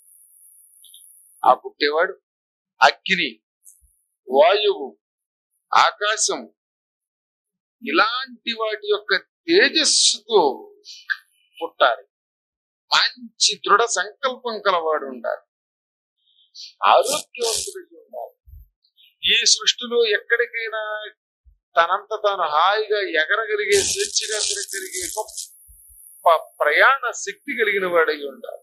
ఆ పుట్టేవాడు అగ్ని వాయువు ఆకాశం ఇలాంటి వాటి యొక్క తేజస్సుతో పుట్టాలి మంచి దృఢ సంకల్పం కలవాడు ఉండాలి ఆరోగ్యవంతుడికి ఉండాలి ఈ సృష్టిలో ఎక్కడికైనా తనంత తాను హాయిగా ఎగరగలిగే స్వేచ్ఛగా తిరగలిగే గొప్ప ప్రయాణ శక్తి కలిగిన వాడై ఉండాలి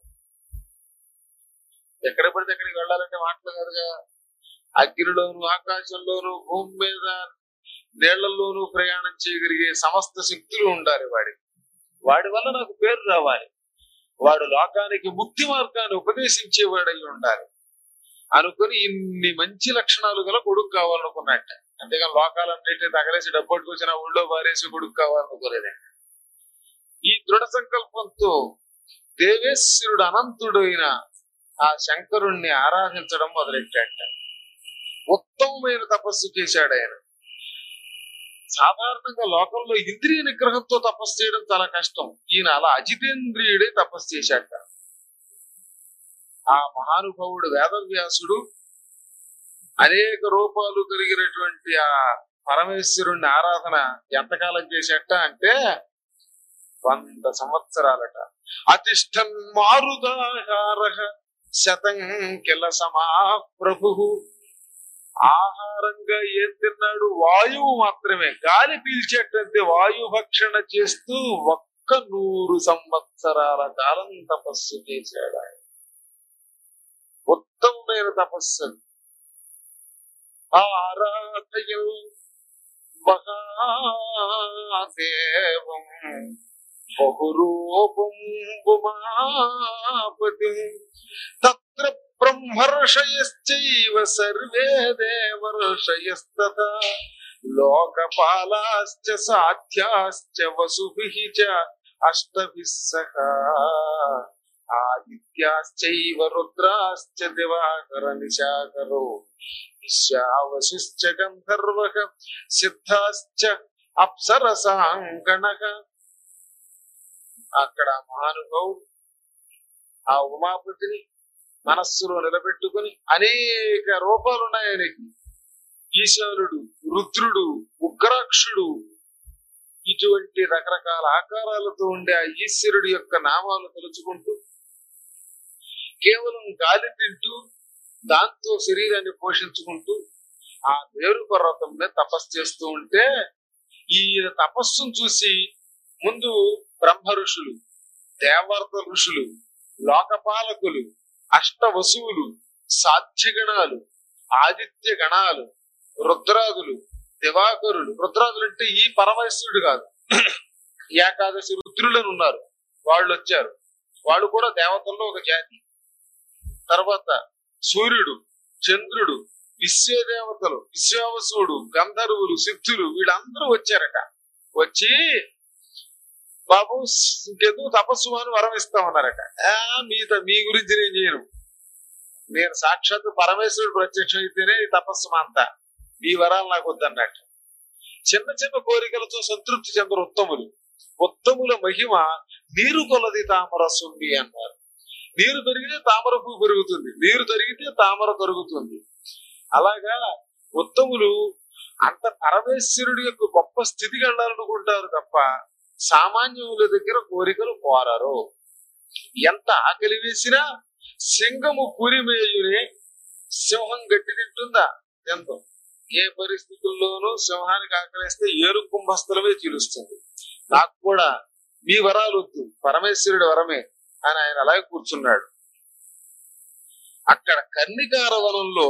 ఎక్కడ పడితే ఎక్కడికి వెళ్ళాలంటే మాటలు కాదుగా అగ్నిలోను ఆకాశంలోను భూమి మీద నీళ్లలోనూ ప్రయాణం చేయగలిగే సమస్త శక్తులు ఉండాలి వాడికి వాడి వల్ల నాకు పేరు రావాలి వాడు లోకానికి ముక్తి మార్గాన్ని ఉపదేశించేవాడై ఉండాలి అనుకుని ఇన్ని మంచి లక్షణాలు గల కొడుకు కావాలనుకున్నట్ట అంతేగాని లోకాలన్నింటినీ తగలేసి డబ్బట్టుకొచ్చిన ఊళ్ళో బారేసి కొడుకు కావాలనుకోలేదే ఈ దృఢ సంకల్పంతో దేవేశ్వరుడు అనంతుడైన ఆ శంకరుణ్ణి ఆరాధించడం మొదలెట్టాట ఉత్తమమైన తపస్సు చేశాడు ఆయన సాధారణంగా లోకంలో ఇంద్రియ నిగ్రహంతో తపస్సు చేయడం చాలా కష్టం ఈయన అలా అజితేంద్రియుడే తపస్సు చేశాట ఆ మహానుభావుడు వేదవ్యాసుడు అనేక రూపాలు కలిగినటువంటి ఆ పరమేశ్వరుణ్ణి ఆరాధన ఎంతకాలం చేసేట అంటే వంద సంవత్సరాలట అతిష్టం మారుదాహార శతం కిల సమా ప్రభు ఆహారంగా ఏం తిన్నాడు వాయువు మాత్రమే గాలి పీల్చేటంటే వాయు భక్షణ చేస్తూ ఒక్క నూరు సంవత్సరాల కాలం తపస్సు చేశాడు ఆయన ఉత్తమమైన తపస్సు ఆరాధయం మహాదేవం బహురూపం ఉమాపతి తత్ర బ్రహ్మర్షయశ్చైవ సర్వే దేవర్షయస్తథ లోకపాలాశ్చ సాధ్యాశ్చ వసుభిః చ అష్టభిः సహ ఆదిత్యాశ్చైవ రుద్రాశ్చ దివాకర నిశాకరో విశ్వావశిశ్చ గంధర్వః సిద్ధాశ్చ అప్సరసాంగణః అక్కడ మహానుభావుడు ఆ ఉమాపతిని మనస్సులో నిలబెట్టుకుని అనేక రూపాలు ఉన్నాయి ఆయనకి ఈశానుడు రుద్రుడు ఉగ్రాక్షుడు ఇటువంటి రకరకాల ఆకారాలతో ఉండే ఆ ఈశ్వరుడి యొక్క నామాలు తలుచుకుంటూ కేవలం గాలి తింటూ దాంతో శరీరాన్ని పోషించుకుంటూ ఆ వేరు పర్వతం మీద తపస్సు చేస్తూ ఉంటే ఈయన తపస్సును చూసి ముందు బ్రహ్మ ఋషులు దేవర్త ఋషులు లోకపాలకులు అష్ట వసువులు సాధ్యగణాలు ఆదిత్య గణాలు రుద్రాదులు దివాకరులు రుద్రాదులు అంటే ఈ పరమేశ్వరుడు కాదు ఏకాదశి రుద్రులను ఉన్నారు వాళ్ళు వచ్చారు వాళ్ళు కూడా దేవతల్లో ఒక జాతి తర్వాత సూర్యుడు చంద్రుడు విశ్వదేవతలు విశ్వావసుడు గంధర్వులు సిద్ధులు వీళ్ళందరూ వచ్చారట వచ్చి బాబు ఇంకెందుకు తపస్సు అని వరం ఇస్తామన్నారట ఆ, మీ త- మీ గురించి నేను చేయను నేను సాక్షాత్తు పరమేశ్వరుడు ప్రత్యక్షం అయితేనే ఈ తపస్సు అంతా మీ వరాలు నాకు వద్దన్నట్టు చిన్న చిన్న కోరికలతో సంతృప్తి చెందరు ఉత్తములు ఉత్తముల మహిమ నీరు కొలది తామర సుండి అన్నారు నీరు పెరిగితే తామర పువ్వు పెరుగుతుంది నీరు తరిగితే తామర తరుగుతుంది అలాగా ఉత్తములు అంత పరమేశ్వరుడి యొక్క గొప్ప స్థితికి వెళ్ళాలనుకుంటారు తప్ప సామాన్యుల దగ్గర కోరికలు కోరరు ఎంత ఆకలి వేసినా సింగము పురిమేయునే సింహం గట్టి తింటుందా ఎంతో ఏ పరిస్థితుల్లోనూ సింహానికి ఆకలిస్తే ఏరు కుంభస్థలమే చీలుస్తుంది నాకు కూడా మీ వరాలు వద్దు పరమేశ్వరుడి వరమే అని ఆయన అలాగే కూర్చున్నాడు అక్కడ కర్ణికారవనంలో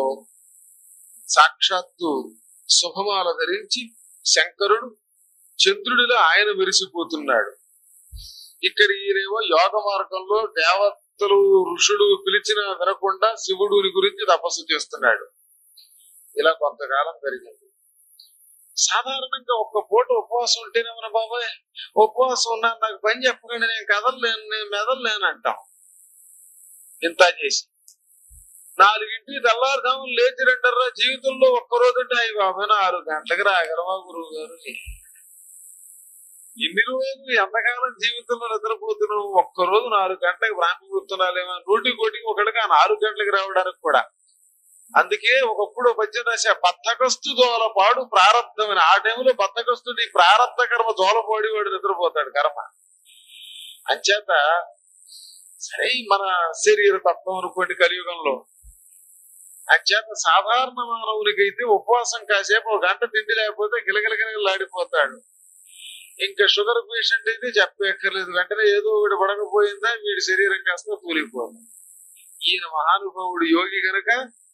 సాక్షాత్తు శుభమాల ధరించి శంకరుడు చంద్రుడిలో ఆయన మెరిసిపోతున్నాడు ఇక్కడ ఈయనేమో యోగ మార్గంలో దేవతలు ఋషులు పిలిచిన వినకుండా శివుడుని గురించి తపస్సు చేస్తున్నాడు ఇలా కొంతకాలం జరిగింది సాధారణంగా ఒక్క పూట ఉపవాసం ఉంటేనే మన బాబాయ్ ఉపవాసం ఉన్నా నాకు పని చెప్పకుండా నేను కదలలేను నేను మెదలలేను అంటాం ఇంత చేసి నాలుగింటికి తెల్లారుదాము లేచి రెండర్రా జీవితంలో ఒక్క రోజు అంటే అయ్యి బాబాయ్ నాలుగు గంటలకు రాగలమా గురువు గారు ఇన్ని రోజులు ఎంతకాలం జీవితంలో నిద్రపోతున్నాం ఒక్క రోజు నాలుగు గంటలకు భ్రాంతి కూర్చున్నాలేమో నూటి కోటికి ఒకటిగా నాలుగు గంటలకు రావడానికి కూడా అందుకే ఒకప్పుడు పద్యం రాశా బద్ధకస్తు జోలపాడు ప్రారంధమని ఆ టైంలో బద్ధకస్తుడి ప్రారంధ కర్మ జోలపాడి వాడు నిద్రపోతాడు కర్మ అంచేత సరే ఈ మన శరీర తత్వం అనుకోండి కలియుగంలో అంచేత సాధారణ మానవునికైతే ఉపవాసం కాసేపు ఒక గంట తిండి లేకపోతే గిలగిలగిలలాడిపోతాడు ఇంకా షుగర్ పేషెంట్ అయితే చెప్పక్కర్లేదు వెంటనే ఏదో ఒకటి పడకపోయిందా వీడి శరీరం కాస్త కూలిపోతుంది ఈయన మహానుభావుడు యోగి గనక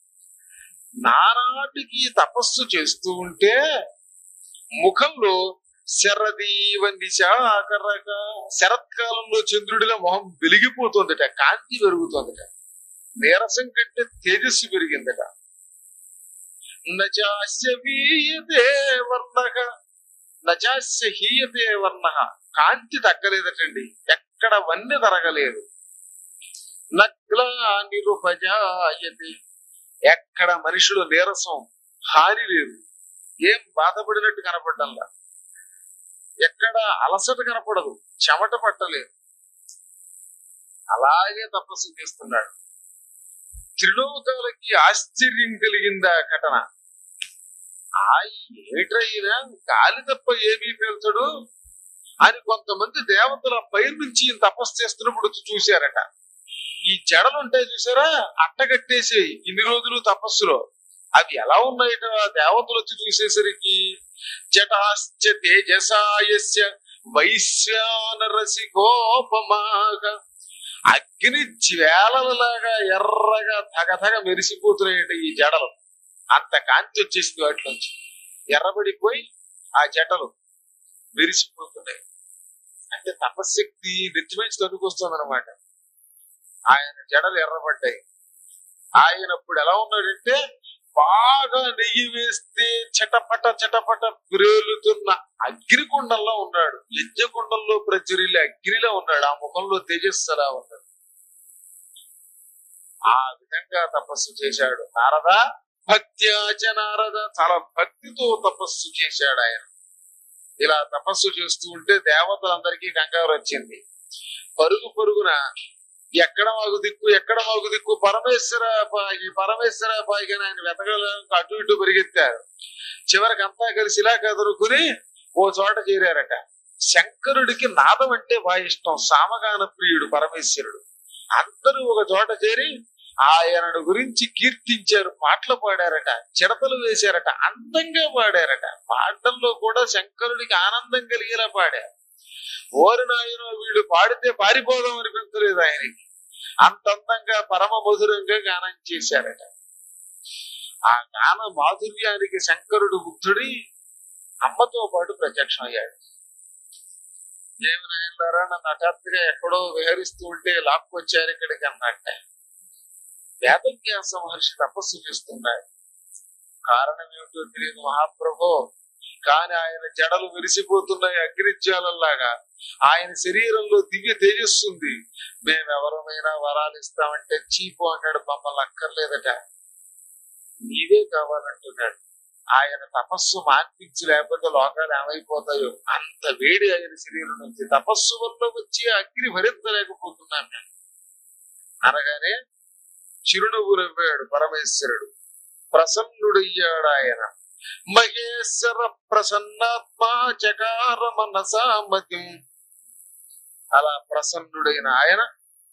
నానాటికి తపస్సు చేస్తూ ఉంటే ముఖంలో శరదీవ నిశాకరక శరత్కాలంలో చంద్రుడిలో మొహం వెలిగిపోతుందట కాంతి పెరుగుతుందట నీరసం కంటే తేజస్సు పెరిగిందట నచాస్య వీయతే వర్ణక నచాస్య హీయతే వర్ణ కాంతి తగ్గలేదటండి ఎక్కడ వన్నె తరగలేదు నగ్లా నిరుపజాయతి ఎక్కడ మనుషులు నీరసం హాని లేదు ఏం బాధపడినట్టు కనపడ్డంలా ఎక్కడ అలసట కనపడదు చెమట పట్టలేదు అలాగే తపస్సు చేస్తున్నాడు త్రిలోకాలకి ఆశ్చర్యం కలిగిందా ఘటన ఆ ఏమిట్రైనా గాలి తప్ప ఏమీ పేల్చడు అని కొంతమంది దేవతల పై నుంచి ఈయన తపస్సు చేస్తున్నప్పుడు వచ్చి చూశారట ఈ జడలు ఉంటాయి చూసారా అట్టగట్టేసి ఇన్ని రోజులు తపస్సులో అవి ఎలా ఉన్నాయట దేవతలు వచ్చి చూసేసరికి జటాశ్చ తేజసాయస్య వైశ్యానరసికోపమాగ అగ్ని జ్వాలలాగా ఎర్రగా తగతగ మెరిసిపోతున్నాయట ఈ జడలు అంత కాంతి వచ్చేసింది వాటిలోంచి ఎర్రబడిపోయి ఆ జటలు మెరిసిపోతున్నాయి అంటే తపశక్తి నెత్తిమించి తనుకొస్తుంది అనమాట ఆయన జడలు ఎర్రబడ్డాయి ఆయన ఇప్పుడు ఎలా ఉన్నాడంటే బాగా నెయ్యి వేస్తే చటపట చటపట ప్రేలుతున్న అగ్నికుండంలో ఉన్నాడు యజ్ఞకుండంలో ప్రచురిల్లి అగ్నిలో ఉన్నాడు ఆ ముఖంలో తేజస్సులా ఉన్నాడు ఆ విధంగా తపస్సు చేశాడు నారద భక్త్యాచ నారద చాలా భక్తితో తపస్సు చేశాడు ఆయన ఇలా తపస్సు చేస్తూ ఉంటే దేవతలందరికీ కంగారు వచ్చింది పరుగు పరుగున ఎక్కడ మాకు దిక్కు ఎక్కడ మాకు దిక్కు పరమేశ్వర పాగి పరమేశ్వర పాగి అని ఆయన వెతకడానికి అటు ఇటు పరిగెత్తారు చివరికి అంతా కలిసి ఇలా కదురుకుని ఓ చోట చేరారట శంకరుడికి నాదం అంటే బాగా ఇష్టం సామగాన ప్రియుడు పరమేశ్వరుడు అందరూ ఒక చోట చేరి ఆయనను గురించి కీర్తించారు పాటలు పాడారట చిడతలు వేశారట అందంగా పాడారట పాటల్లో కూడా శంకరుడికి ఆనందం కలిగేలా పాడారు ఓరి నాయన వీడు పాడితే పారిపోదాం అనిపించలేదు ఆయనకి అంత అందంగా పరమ మధురంగా గానం చేశారట ఆ గాన మాధుర్యానికి శంకరుడు బుద్ధుడి అమ్మతో పాటు ప్రత్యక్షం అయ్యాడు ఏమి నాయనలారా నన్ను హఠాత్తుగా ఎక్కడో విహరిస్తూ ఉంటే లాక్కొచ్చారు ఇక్కడికి అన్నట్ట వేదవ్యాస మహర్షి తపస్సు చేస్తున్నాడు కారణం ఏమిటో తెలియదు మహాప్రభో కానీ ఆయన జడలు విరిసిపోతున్నాయి అగ్నిజ్వాలల్లాగా ఆయన శరీరంలో దివ్య తేజస్సుంది మేమెవరమైనా వరాలు ఇస్తామంటే చీపు అన్నాడు మమ్మల్ని అక్కర్లేదట నీవే కావాలంటున్నాడు ఆయన తపస్సు మాన్పించి లేకపోతే లోకాలు ఏమైపోతాయో అంత వేడి ఆయన శరీరం నుంచి తపస్సు వల్ల వచ్చి అగ్ని భరించలేకపోతున్నాను నేను అనగానే చిరునవ్వు నవ్వాడు పరమేశ్వరుడు ప్రసన్నుడయ్యాడు ఆయన మహేశ్వర ప్రసన్నాత్మ చకార మనసామతి అలా ప్రసన్నుడైన ఆయన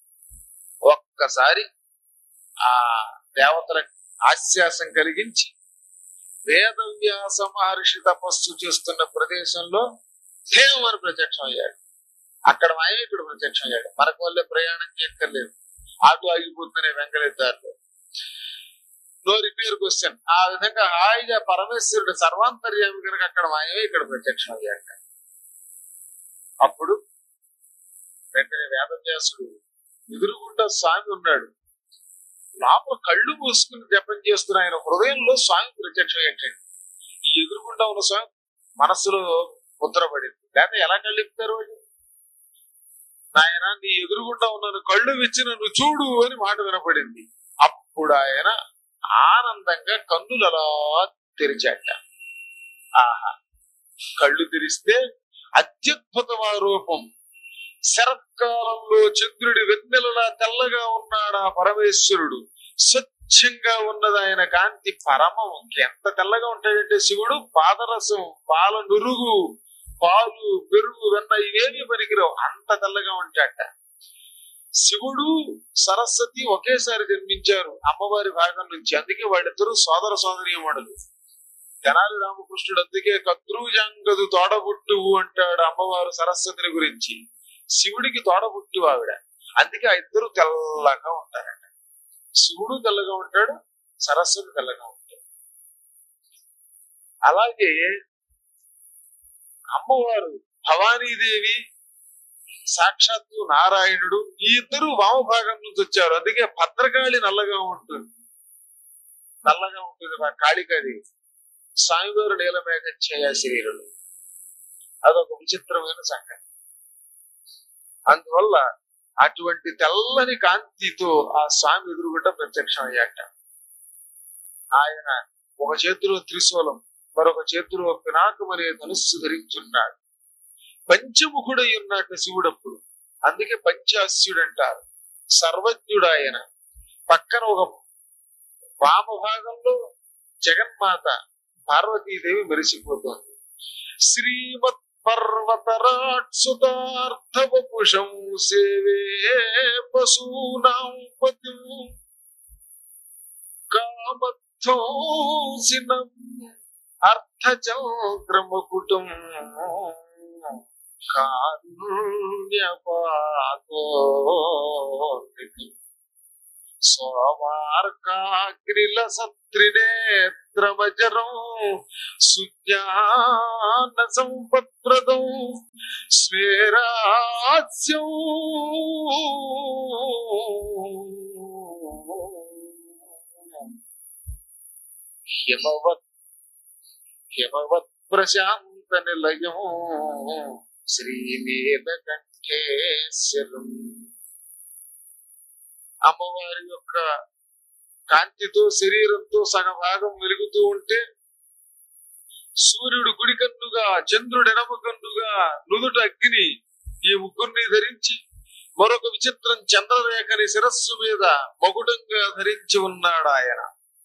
ఒక్కసారి ఆ దేవతల ఆశ్వాసం కలిగించి వేదవ్యాస మహర్షి తపస్సు చేస్తున్న ప్రదేశంలో దేవమని ప్రత్యక్షం అయ్యాడు అక్కడ మాయ ఇక్కడ ప్రత్యక్షం అయ్యాడు మనకు వల్లే ప్రయాణం చేయక్కర్లేదు ఆటో ఆగిపోతున్నాయి వెంకటేశ్వర్లో నో రిపేర్ క్వశ్చన్ ఆ విధంగా హాయిగా పరమేశ్వరుడు సర్వాంతర్యామి కనుక అక్కడ మాయమే ఇక్కడ ప్రత్యక్షం అయ్యాక అప్పుడు వెంటనే వేదవ్యాసుడు ఎదురుగుండా స్వామి ఉన్నాడు లోపల కళ్ళు మూసుకుని జపం చేస్తున్న ఆయన హృదయంలో స్వామి ప్రత్యక్షం ఏంటండి ఈ ఎదురుగుండా ఉన్న స్వామి మనస్సులో ముద్రపడింది లేకపోతే ఎలా కళ్ళు ఇప్పుతారు వాళ్ళు నాయన నీ ఎదురుగుండా ఉన్నాను కళ్ళు విచ్చి నన్ను చూడు అని మాట వినపడింది అప్పుడు ఆయన ఆనందంగా కన్నులు అలా తెరిచాట ఆహా కళ్ళు తెరిస్తే అత్యద్భుతమా రూపం శరత్కాలంలో చంద్రుడి వెన్నెలలా తెల్లగా ఉన్నాడు ఆ పరమేశ్వరుడు స్వచ్ఛంగా ఉన్నది ఆయన కాంతి పరమం ఎంత తెల్లగా ఉంటాడంటే శివుడు పాదరసం పాల నురుగు పాలు పెరుగు వెన్న ఇవేమీ పనికిరావు అంత తెల్లగా ఉంటాడట శివుడు సరస్వతి ఒకేసారి జన్మించారు అమ్మవారి భాగం నుంచి అందుకే వాళ్ళిద్దరూ సోదర సోదరీమణులు తెనాలి రామకృష్ణుడు అందుకే కద్రూజంగదు తోడబుట్టువు అంటాడు అమ్మవారు సరస్వతిని గురించి శివుడికి తోడబుట్టు ఆవిడ అందుకే ఆ ఇద్దరు తెల్లగా ఉంటారట శివుడు తెల్లగా ఉంటాడు సరస్వతి తెల్లగా ఉంటాడు అలాగే అమ్మవారు భవానీదేవి సాక్షాత్తు నారాయణుడు ఈ ఇద్దరు వామభాగం నుంచి వచ్చారు అందుకే భద్రకాళి నల్లగా ఉంటుంది నల్లగా ఉంటుంది మా కాళికాదేవి స్వామివారు నీలమేఘ ఛాయ శరీరుడు అదొక విచిత్రమైన సంగతి అందువల్ల అటువంటి తెల్లని కాంతితో ఆ స్వామి ఎదురుగుండా ప్రత్యక్షం అయ్యాట ఆయన ఒక చేతిలో త్రిశూలం మరొక చేతిలో పినాకం అనే ధనుస్సు ధరించున్నాడు పంచముఖుడై ఉన్నట్టు శివుడప్పుడు అందుకే పంచాస్యుడు అంటారు సర్వజ్ఞుడు ఆయన పక్కన ఒక వామ భాగంలో జగన్మాత పార్వతీదేవి మెరిసిపోతోంది శ్రీమత్ పర్వతరాట్సుతార్థవపుషం సేవే పశూనాం పతి కామధ్వంసినం అర్థచంద్రముకుటం కారుణ్యపాతో సోమార్కాగ్నిల సత్రినేత్రమజరం సుజ్ఞాన సంపత్ప్రదం స్వేరాస్యం హిమవత్ హిమవత్ ప్రశాంత నిలయం శ్రీనీలకంఠేశ్వరం అమ్మవారి యొక్క కాంతితో శరీరంతో సగభాగం వెలుగుతూ ఉంటే సూర్యుడు కుడికన్నుగా చంద్రుడు ఎడమకన్నుగా నుదుట అగ్ని ఈ ముగ్గురిని ధరించి మరొక విచిత్రం చంద్రరేఖని శిరస్సు మీద మగుడంగా ధరించి ఉన్నాడు ఆయన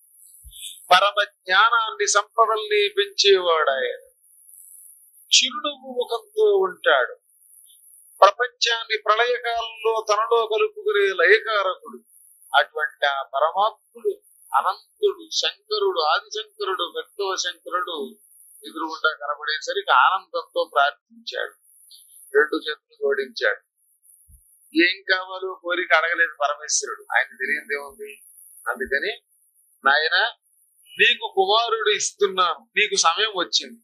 పరమ జ్ఞానాన్ని సంపదల్ని పెంచేవాడు ఆయన చిరునవ్వు ముఖంతో ఉంటాడు ప్రపంచాన్ని ప్రళయకాలంలో తనలో కలుపుకునే లయకారకుడు అటువంటి ఆ పరమాత్ముడు అనంతుడు శంకరుడు ఆదిశంకరుడు భక్తవ శంకరుడు ఎదురుగుండా కనబడేసరికి ఆనందంతో ప్రార్థించాడు రెండు చేతులు జోడించాడు ఏం కావాలో కోరిక అడగలేదు పరమేశ్వరుడు ఆయన తెలియదేముంది అందుకని నాయన నీకు కుమారుడు ఇస్తున్నాను నీకు సమయం వచ్చింది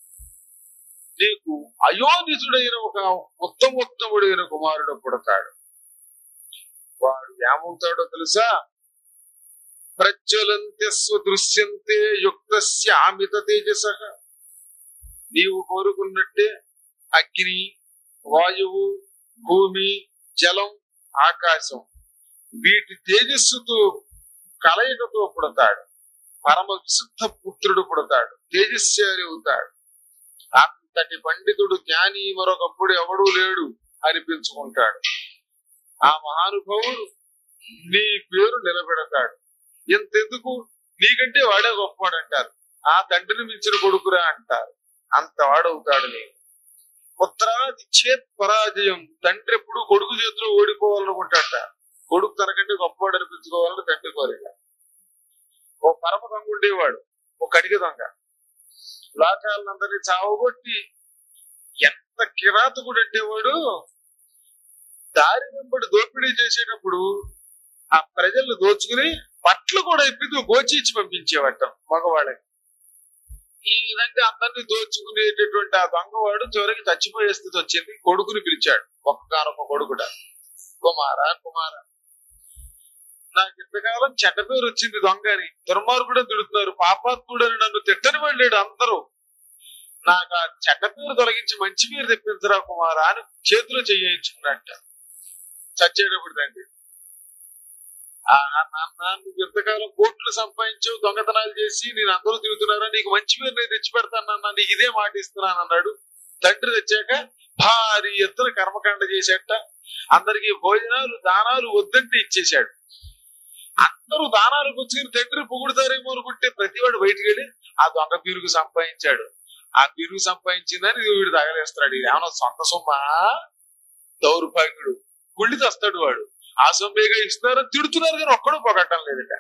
నీకు అయోనితుడైన ఒక ఉత్తమోత్తముడైన కుమారుడు పుడతాడు వాడు ఏమవుతాడో తెలుసా ప్రజ్వలంత్యస్వ దృశ్యంతే యుక్తస్య ఆమిత తేజస నీవు కోరుకున్నట్టే అగ్ని వాయువు భూమి జలం ఆకాశం వీటి తేజస్సుతో కలయికతో పుడతాడు పరమ విశుద్ధ పుత్రుడు పుడతాడు తేజస్శాలి అవుతాడు అంతటి పండితుడు జ్ఞాని మరొకప్పుడు ఎవడూ లేడు అనిపించుకుంటాడు ఆ మహానుభావుడు నీ పేరు నిలబెడతాడు ఎంతెందుకు నీకంటే వాడే గొప్పవాడు అంటారు ఆ తండ్రిని మించిన కొడుకురా అంటారు అంత వాడవుతాడు నేను పుత్రాది చేత్ పరాజయం తండ్రి ఎప్పుడు కొడుకు చేతిలో ఓడిపోవాలనుకుంటాట కొడుకు తనకంటే గొప్పవాడు అనిపించుకోవాలని తండ్రి కోరిక ఓ పరమ దొంగ ఉండేవాడు ఓ కడిగ దొంగ లోకాలందరినీ చావగొట్టి ఎంత కిరాతకుడు అంటే వాడు దారి వెంబడి దోపిడీ చేసేటప్పుడు ఆ ప్రజలు దోచుకుని బట్టలు కూడా ఇప్పింది గోచి ఇచ్చి పంపించేవాట మగవాళ్ళకి ఈ విధంగా అందరినీ దోచుకునేటటువంటి ఆ దొంగవాడు చివరికి చచ్చిపోయే స్థితి వచ్చింది కొడుకుని పిలిచాడు ఒక్కనొక్క కొడుకుట కుమార కుమార నాకు ఇంతకాలం చెడ్డ పేరు వచ్చింది దొంగ అని దుర్మార్గుడని తిడుతున్నారు పాపాత్ముడని నన్ను తిట్టని వెళ్ళాడు అందరూ నాకు ఆ చెడ్డ పేరు తొలగించి మంచి పేరు తెప్పించరా కుమార అని చేతిలో చేయించుకున్నట్ట చచ్చేటప్పుడు తండ్రి ఆ నాన్న నువ్వు ఇంతకాలం కోట్లు సంపాదించావు దొంగతనాలు చేసి నేను అందరూ తిరుగుతున్నారా నీకు మంచి పేరు నేను తెచ్చి పెడతానన్నా నీకు ఇదే మాట ఇస్తున్నాను అన్నాడు తండ్రి తెచ్చాక భారీ ఎత్తున కర్మకాండ చేసేట అందరికి భోజనాలు దానాలు వద్దంటే ఇచ్చేశాడు అందరూ దానాలు పుచ్చుకుని తండ్రి పొగుడుతారేమో అనుకుంటే ప్రతివాడు బయటికి వెళ్ళి ఆ దొంగ పీరుకు సంపాదించాడు ఆ పీరుకు సంపాదించిందని వీడు తగలేస్తాడు ఇది ఏమన్నా సొంత సొమ్మా దౌర్భాగ్యుడు గుళ్ళి తెస్తాడు వాడు ఆ సొమ్మేగా ఇస్తున్నారని తిడుతున్నారు కానీ ఒక్కడూ పొగట్టం లేదట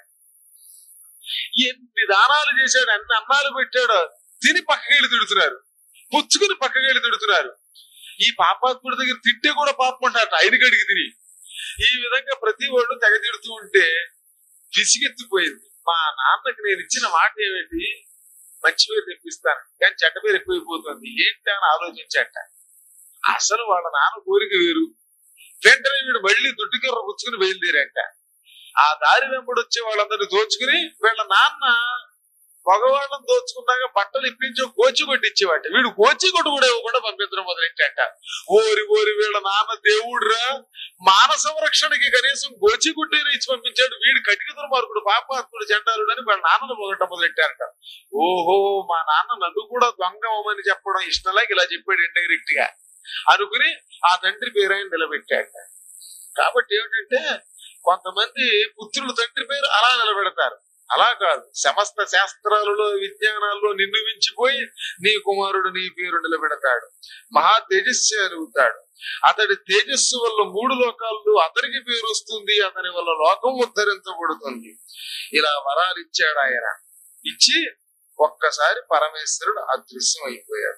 ఎన్ని దానాలు చేశాడు అన్ని అన్నాలు పెట్టాడు తిని పక్కకెళ్ళి తిడుతున్నారు పుచ్చుకుని పక్కకెళ్ళి తిడుతున్నారు ఈ పాపాత్ముడి దగ్గర తింటే కూడా పాపం అంటారట ఐదు గడికి తిని ఈ విధంగా ప్రతి వాళ్ళు తెగ తిడుతూ ఉంటే విసిగెత్తిపోయింది మా నాన్నకి నేను ఇచ్చిన మాట ఏమిటి మంచి పేరు తెప్పిస్తాను కానీ చెడ్డ పేరు ఎక్కువైపోతుంది ఏంటి అని ఆలోచించాట అసలు వాళ్ళ నాన్న కోరిక వేరు వెంటనే వీడు మళ్ళీ దుడ్డుకర్ర పుచ్చుకుని బయలుదేరాక ఆ దారి వెంబడి వచ్చే వాళ్ళందరినీ దోచుకుని వీళ్ళ నాన్న మగవాళ్ళని దోచుకున్నాక బట్టలు ఇప్పించి కోచి కొట్టి ఇచ్చేవాట వీడు కోచి కొట్టు కూడా ఇవ్వకుండా పంపించడం మొదలెట్టాట ఓరి ఓరి వీళ్ళ నాన్న దేవుడురా మాన సంరక్షణకి కనీసం గోచి గుడ్డైనా ఇచ్చి పంపించాడు వీడు కటిక దుర్మార్గుడు పాపాత్ముడు చెండాలుడు అని వాళ్ళ నాన్నను మొదట మొదలెట్టారట ఓహో మా నాన్న నన్ను కూడా దొంగ అవ్వమని చెప్పడం ఇష్టంలాగా ఇలా చెప్పాడు ఇండైరెక్ట్ గా అనుకుని ఆ తండ్రి పేరు ఆయన నిలబెట్టాక కాబట్టి ఏమిటంటే కొంతమంది పుత్రులు తండ్రి పేరు అలా నిలబెడతారు అలా కాదు సమస్త శాస్త్రాలలో విజ్ఞానాల్లో నిన్ను మించిపోయి నీ కుమారుడు నీ పేరు నిలబెడతాడు మహా తేజస్వి అవుతాడు అతడి తేజస్సు వల్ల మూడు లోకాల్లో అతనికి పేరు వస్తుంది అతని వల్ల లోకం ఉద్ధరించబడుతుంది ఇలా వరాలు ఇచ్చాడు ఆయన ఇచ్చి ఒక్కసారి పరమేశ్వరుడు అదృశ్యం అయిపోయాడు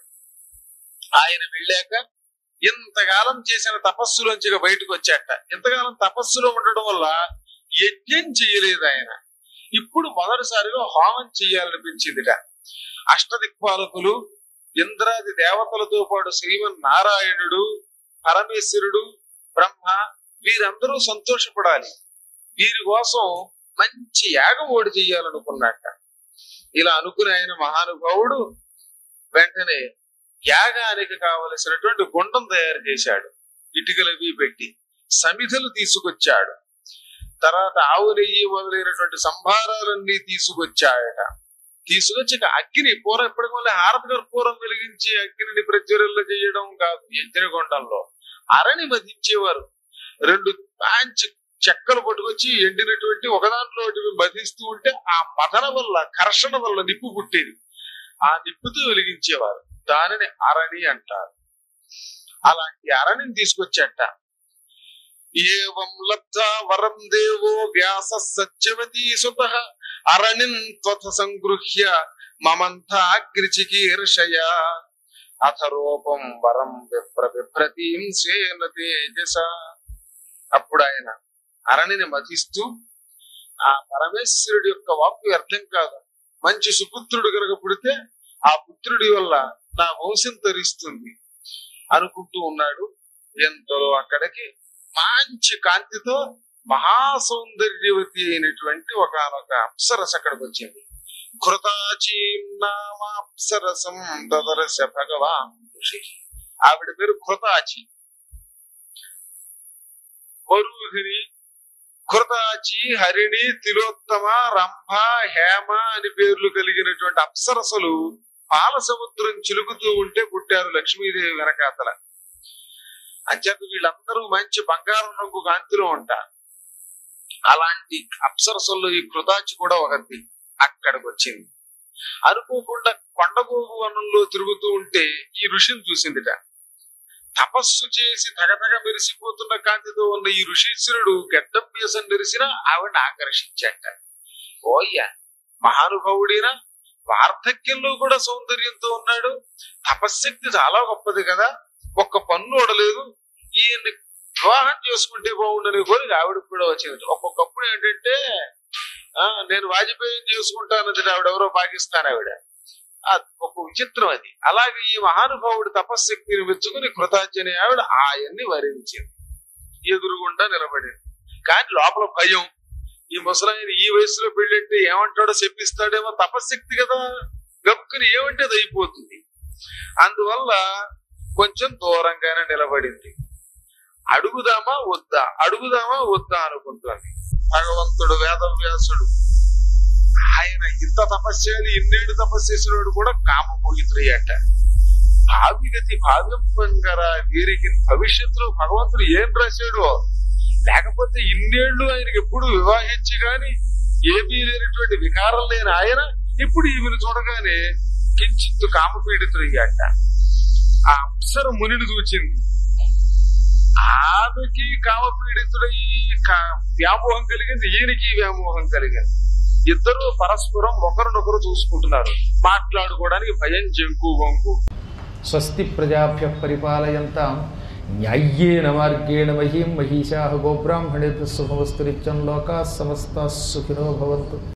ఆయన వెళ్ళాక ఇంతకాలం చేసిన తపస్సులోంచి ఇక బయటకు వచ్చాట ఇంతకాలం తపస్సులో ఉండడం వల్ల యజ్ఞం చేయలేదు ఆయన ఇప్పుడు మొదటిసారిగా హోమం చేయాలనిపించిందిట అష్టదిక్పాలకులు ఇంద్రాది దేవతలతో పాటు శ్రీమన్ నారాయణుడు పరమేశ్వరుడు బ్రహ్మ వీరందరూ సంతోషపడాలి వీరి కోసం మంచి యాగం ఓడి చెయ్యాలనుకున్నట్ట ఇలా అనుకుని ఆయన మహానుభావుడు వెంటనే యాగానికి కావలసినటువంటి గుండం తయారు చేశాడు ఇటుకలవి పెట్టి సమిధలు తీసుకొచ్చాడు తర్వాత ఆవు నెయ్యి మొదలైనటువంటి సంభారాలన్నీ తీసుకొచ్చాయట తీసుకొచ్చి ఇక అగ్ని పూర్వం ఎప్పటికి మళ్ళీ హారత కర్పూరం వెలిగించి అగ్నిని ప్రజ్వరల్ల చేయడం కాదు యజ్ఞగుండంలో అరణి మధించేవారు రెండు మంచి చెక్కలు పట్టుకొచ్చి ఎండినటువంటి ఒకదాంట్లో ఒకటి మధిస్తూ ఉంటే ఆ మదన వల్ల కర్షణ వల్ల నిప్పు పుట్టేది ఆ నిప్పుతో వెలిగించేవారు దానిని అరణి అంటారు అలాంటి అరణిని తీసుకొచ్చట ఏవం లబ్ధ వరం దేవో వ్యాస సత్యవతీ సుత అరణిన్ త్వథ సంగృహ్య మమంతాగ్రిచికీర్షయ అథ రూపం వరం విప్ర విభ్రతీం స్వేన తేజస అప్పుడు ఆయన అరణిని మతిస్తూ ఆ పరమేశ్వరుడి యొక్క వాక్కు వ్యర్థం కాదు మంచి సుపుత్రుడు కనుక పుడితే ఆ పుత్రుడి వల్ల నా వంశం తరిస్తుంది అనుకుంటూ ఉన్నాడు ఎంతలో అక్కడికి మంచి కాంతితో మహాసౌందర్యవతి అయినటువంటి ఒకనొక అప్సరస అక్కడికి వచ్చింది కృతాచీం నామాప్సరసం దదరస భగవాన్ ఋషి ఆవిడ పేరు కృతాచి వరూహిణి కృతాచి హరిణి తిలోత్తమ రంభ హేమ అని పేర్లు కలిగినటువంటి అప్సరసలు పాల సముద్రం చిలుకుతూ ఉంటే పుట్టారు లక్ష్మీదేవి వెనకాతల అంచేత వీళ్ళందరూ మంచి బంగారం రంగు కాంతిలో ఉంటారు అలాంటి అప్సరసల్లో ఈ కృతాచి కూడా ఒకటి అక్కడికి వచ్చింది అనుకోకుండా కొండగోగు వనంలో తిరుగుతూ ఉంటే ఈ ఋషిని చూసిందిట తపస్సు చేసి తగతగ మెరిసిపోతున్న కాంతితో ఉన్న ఈ ఋషీశ్వరుడు గడ్డం పీసం మెరిసిన ఆవిడ ఆకర్షించాట ఓయ్య మహానుభావుడైనా వార్ధక్యంలో కూడా సౌందర్యంతో ఉన్నాడు తపశ్శక్తి చాలా గొప్పది కదా ఒక్క పన్ను ఓడలేదు ఈయన్ని వివాహం చేసుకుంటే బాగుండని కోరిక ఆవిడకి కూడా వచ్చింది ఒక్కొక్కప్పుడు ఏంటంటే ఆ నేను వాజ్పేయి చేసుకుంటానది ఆవిడ ఎవరో పాకిస్తాన్ ఆవిడ ఆ ఒక విచిత్రం అది అలాగే ఈ మహానుభావుడి తపశ్శక్తిని మెచ్చుకుని కృతాంజని ఆవిడ ఆయన్ని వరించింది ఎదురుగుండా నిలబడింది కానీ లోపల భయం ఈ ముసలాయన ఈ వయసులో పెళ్ళంటే ఏమంటాడో చెప్పిస్తాడేమో తపశ్శక్తి కదా గప్పుకుని ఏమంటే అది అయిపోతుంది అందువల్ల కొంచెం దూరంగానే నిలబడింది అడుగుదామా వద్దా అడుగుదామా వద్దా అనుకుంటుంది భగవంతుడు వేదవ్యాసుడు ఆయన ఇంత తపస్యాలు ఇన్నేళ్ళు తపస్సు చేసినవాడు కూడా కామమోగితుడయ్యట భావిగతి భావ్యంబంగరా వీరికి భవిష్యత్తులో భగవంతుడు ఏం రాశాడో లేకపోతే ఇన్నేళ్లు ఆయనకి ఎప్పుడు వివాహించి గాని ఏమీ లేనటువంటి వికారం లేని ఆయన ఇప్పుడు ఈమెను చూడగానే కించిత్తు కామపీడితుడయ్యాట ఆ అప్సర మునిని చూచింది ఆమెకి కామపీడితుడై కా- వ్యామోహం కలిగింది ఈయనకి వ్యామోహం కలిగింది ఇద్దరు పరస్పరం ఒకరినొకరు చూసుకుంటున్నారు మాట్లాడుకోవడానికి భయం జంకు వంకు స్వస్తి ప్రజాభ్య పరిపాలయంతాం న్యాయ్యేన మార్గేణ మహీం మహిషా గోబ్రాహ్మణేభ్య శుభమస్తు నిత్యం లోకా సమస్త సుఖినో భవంతు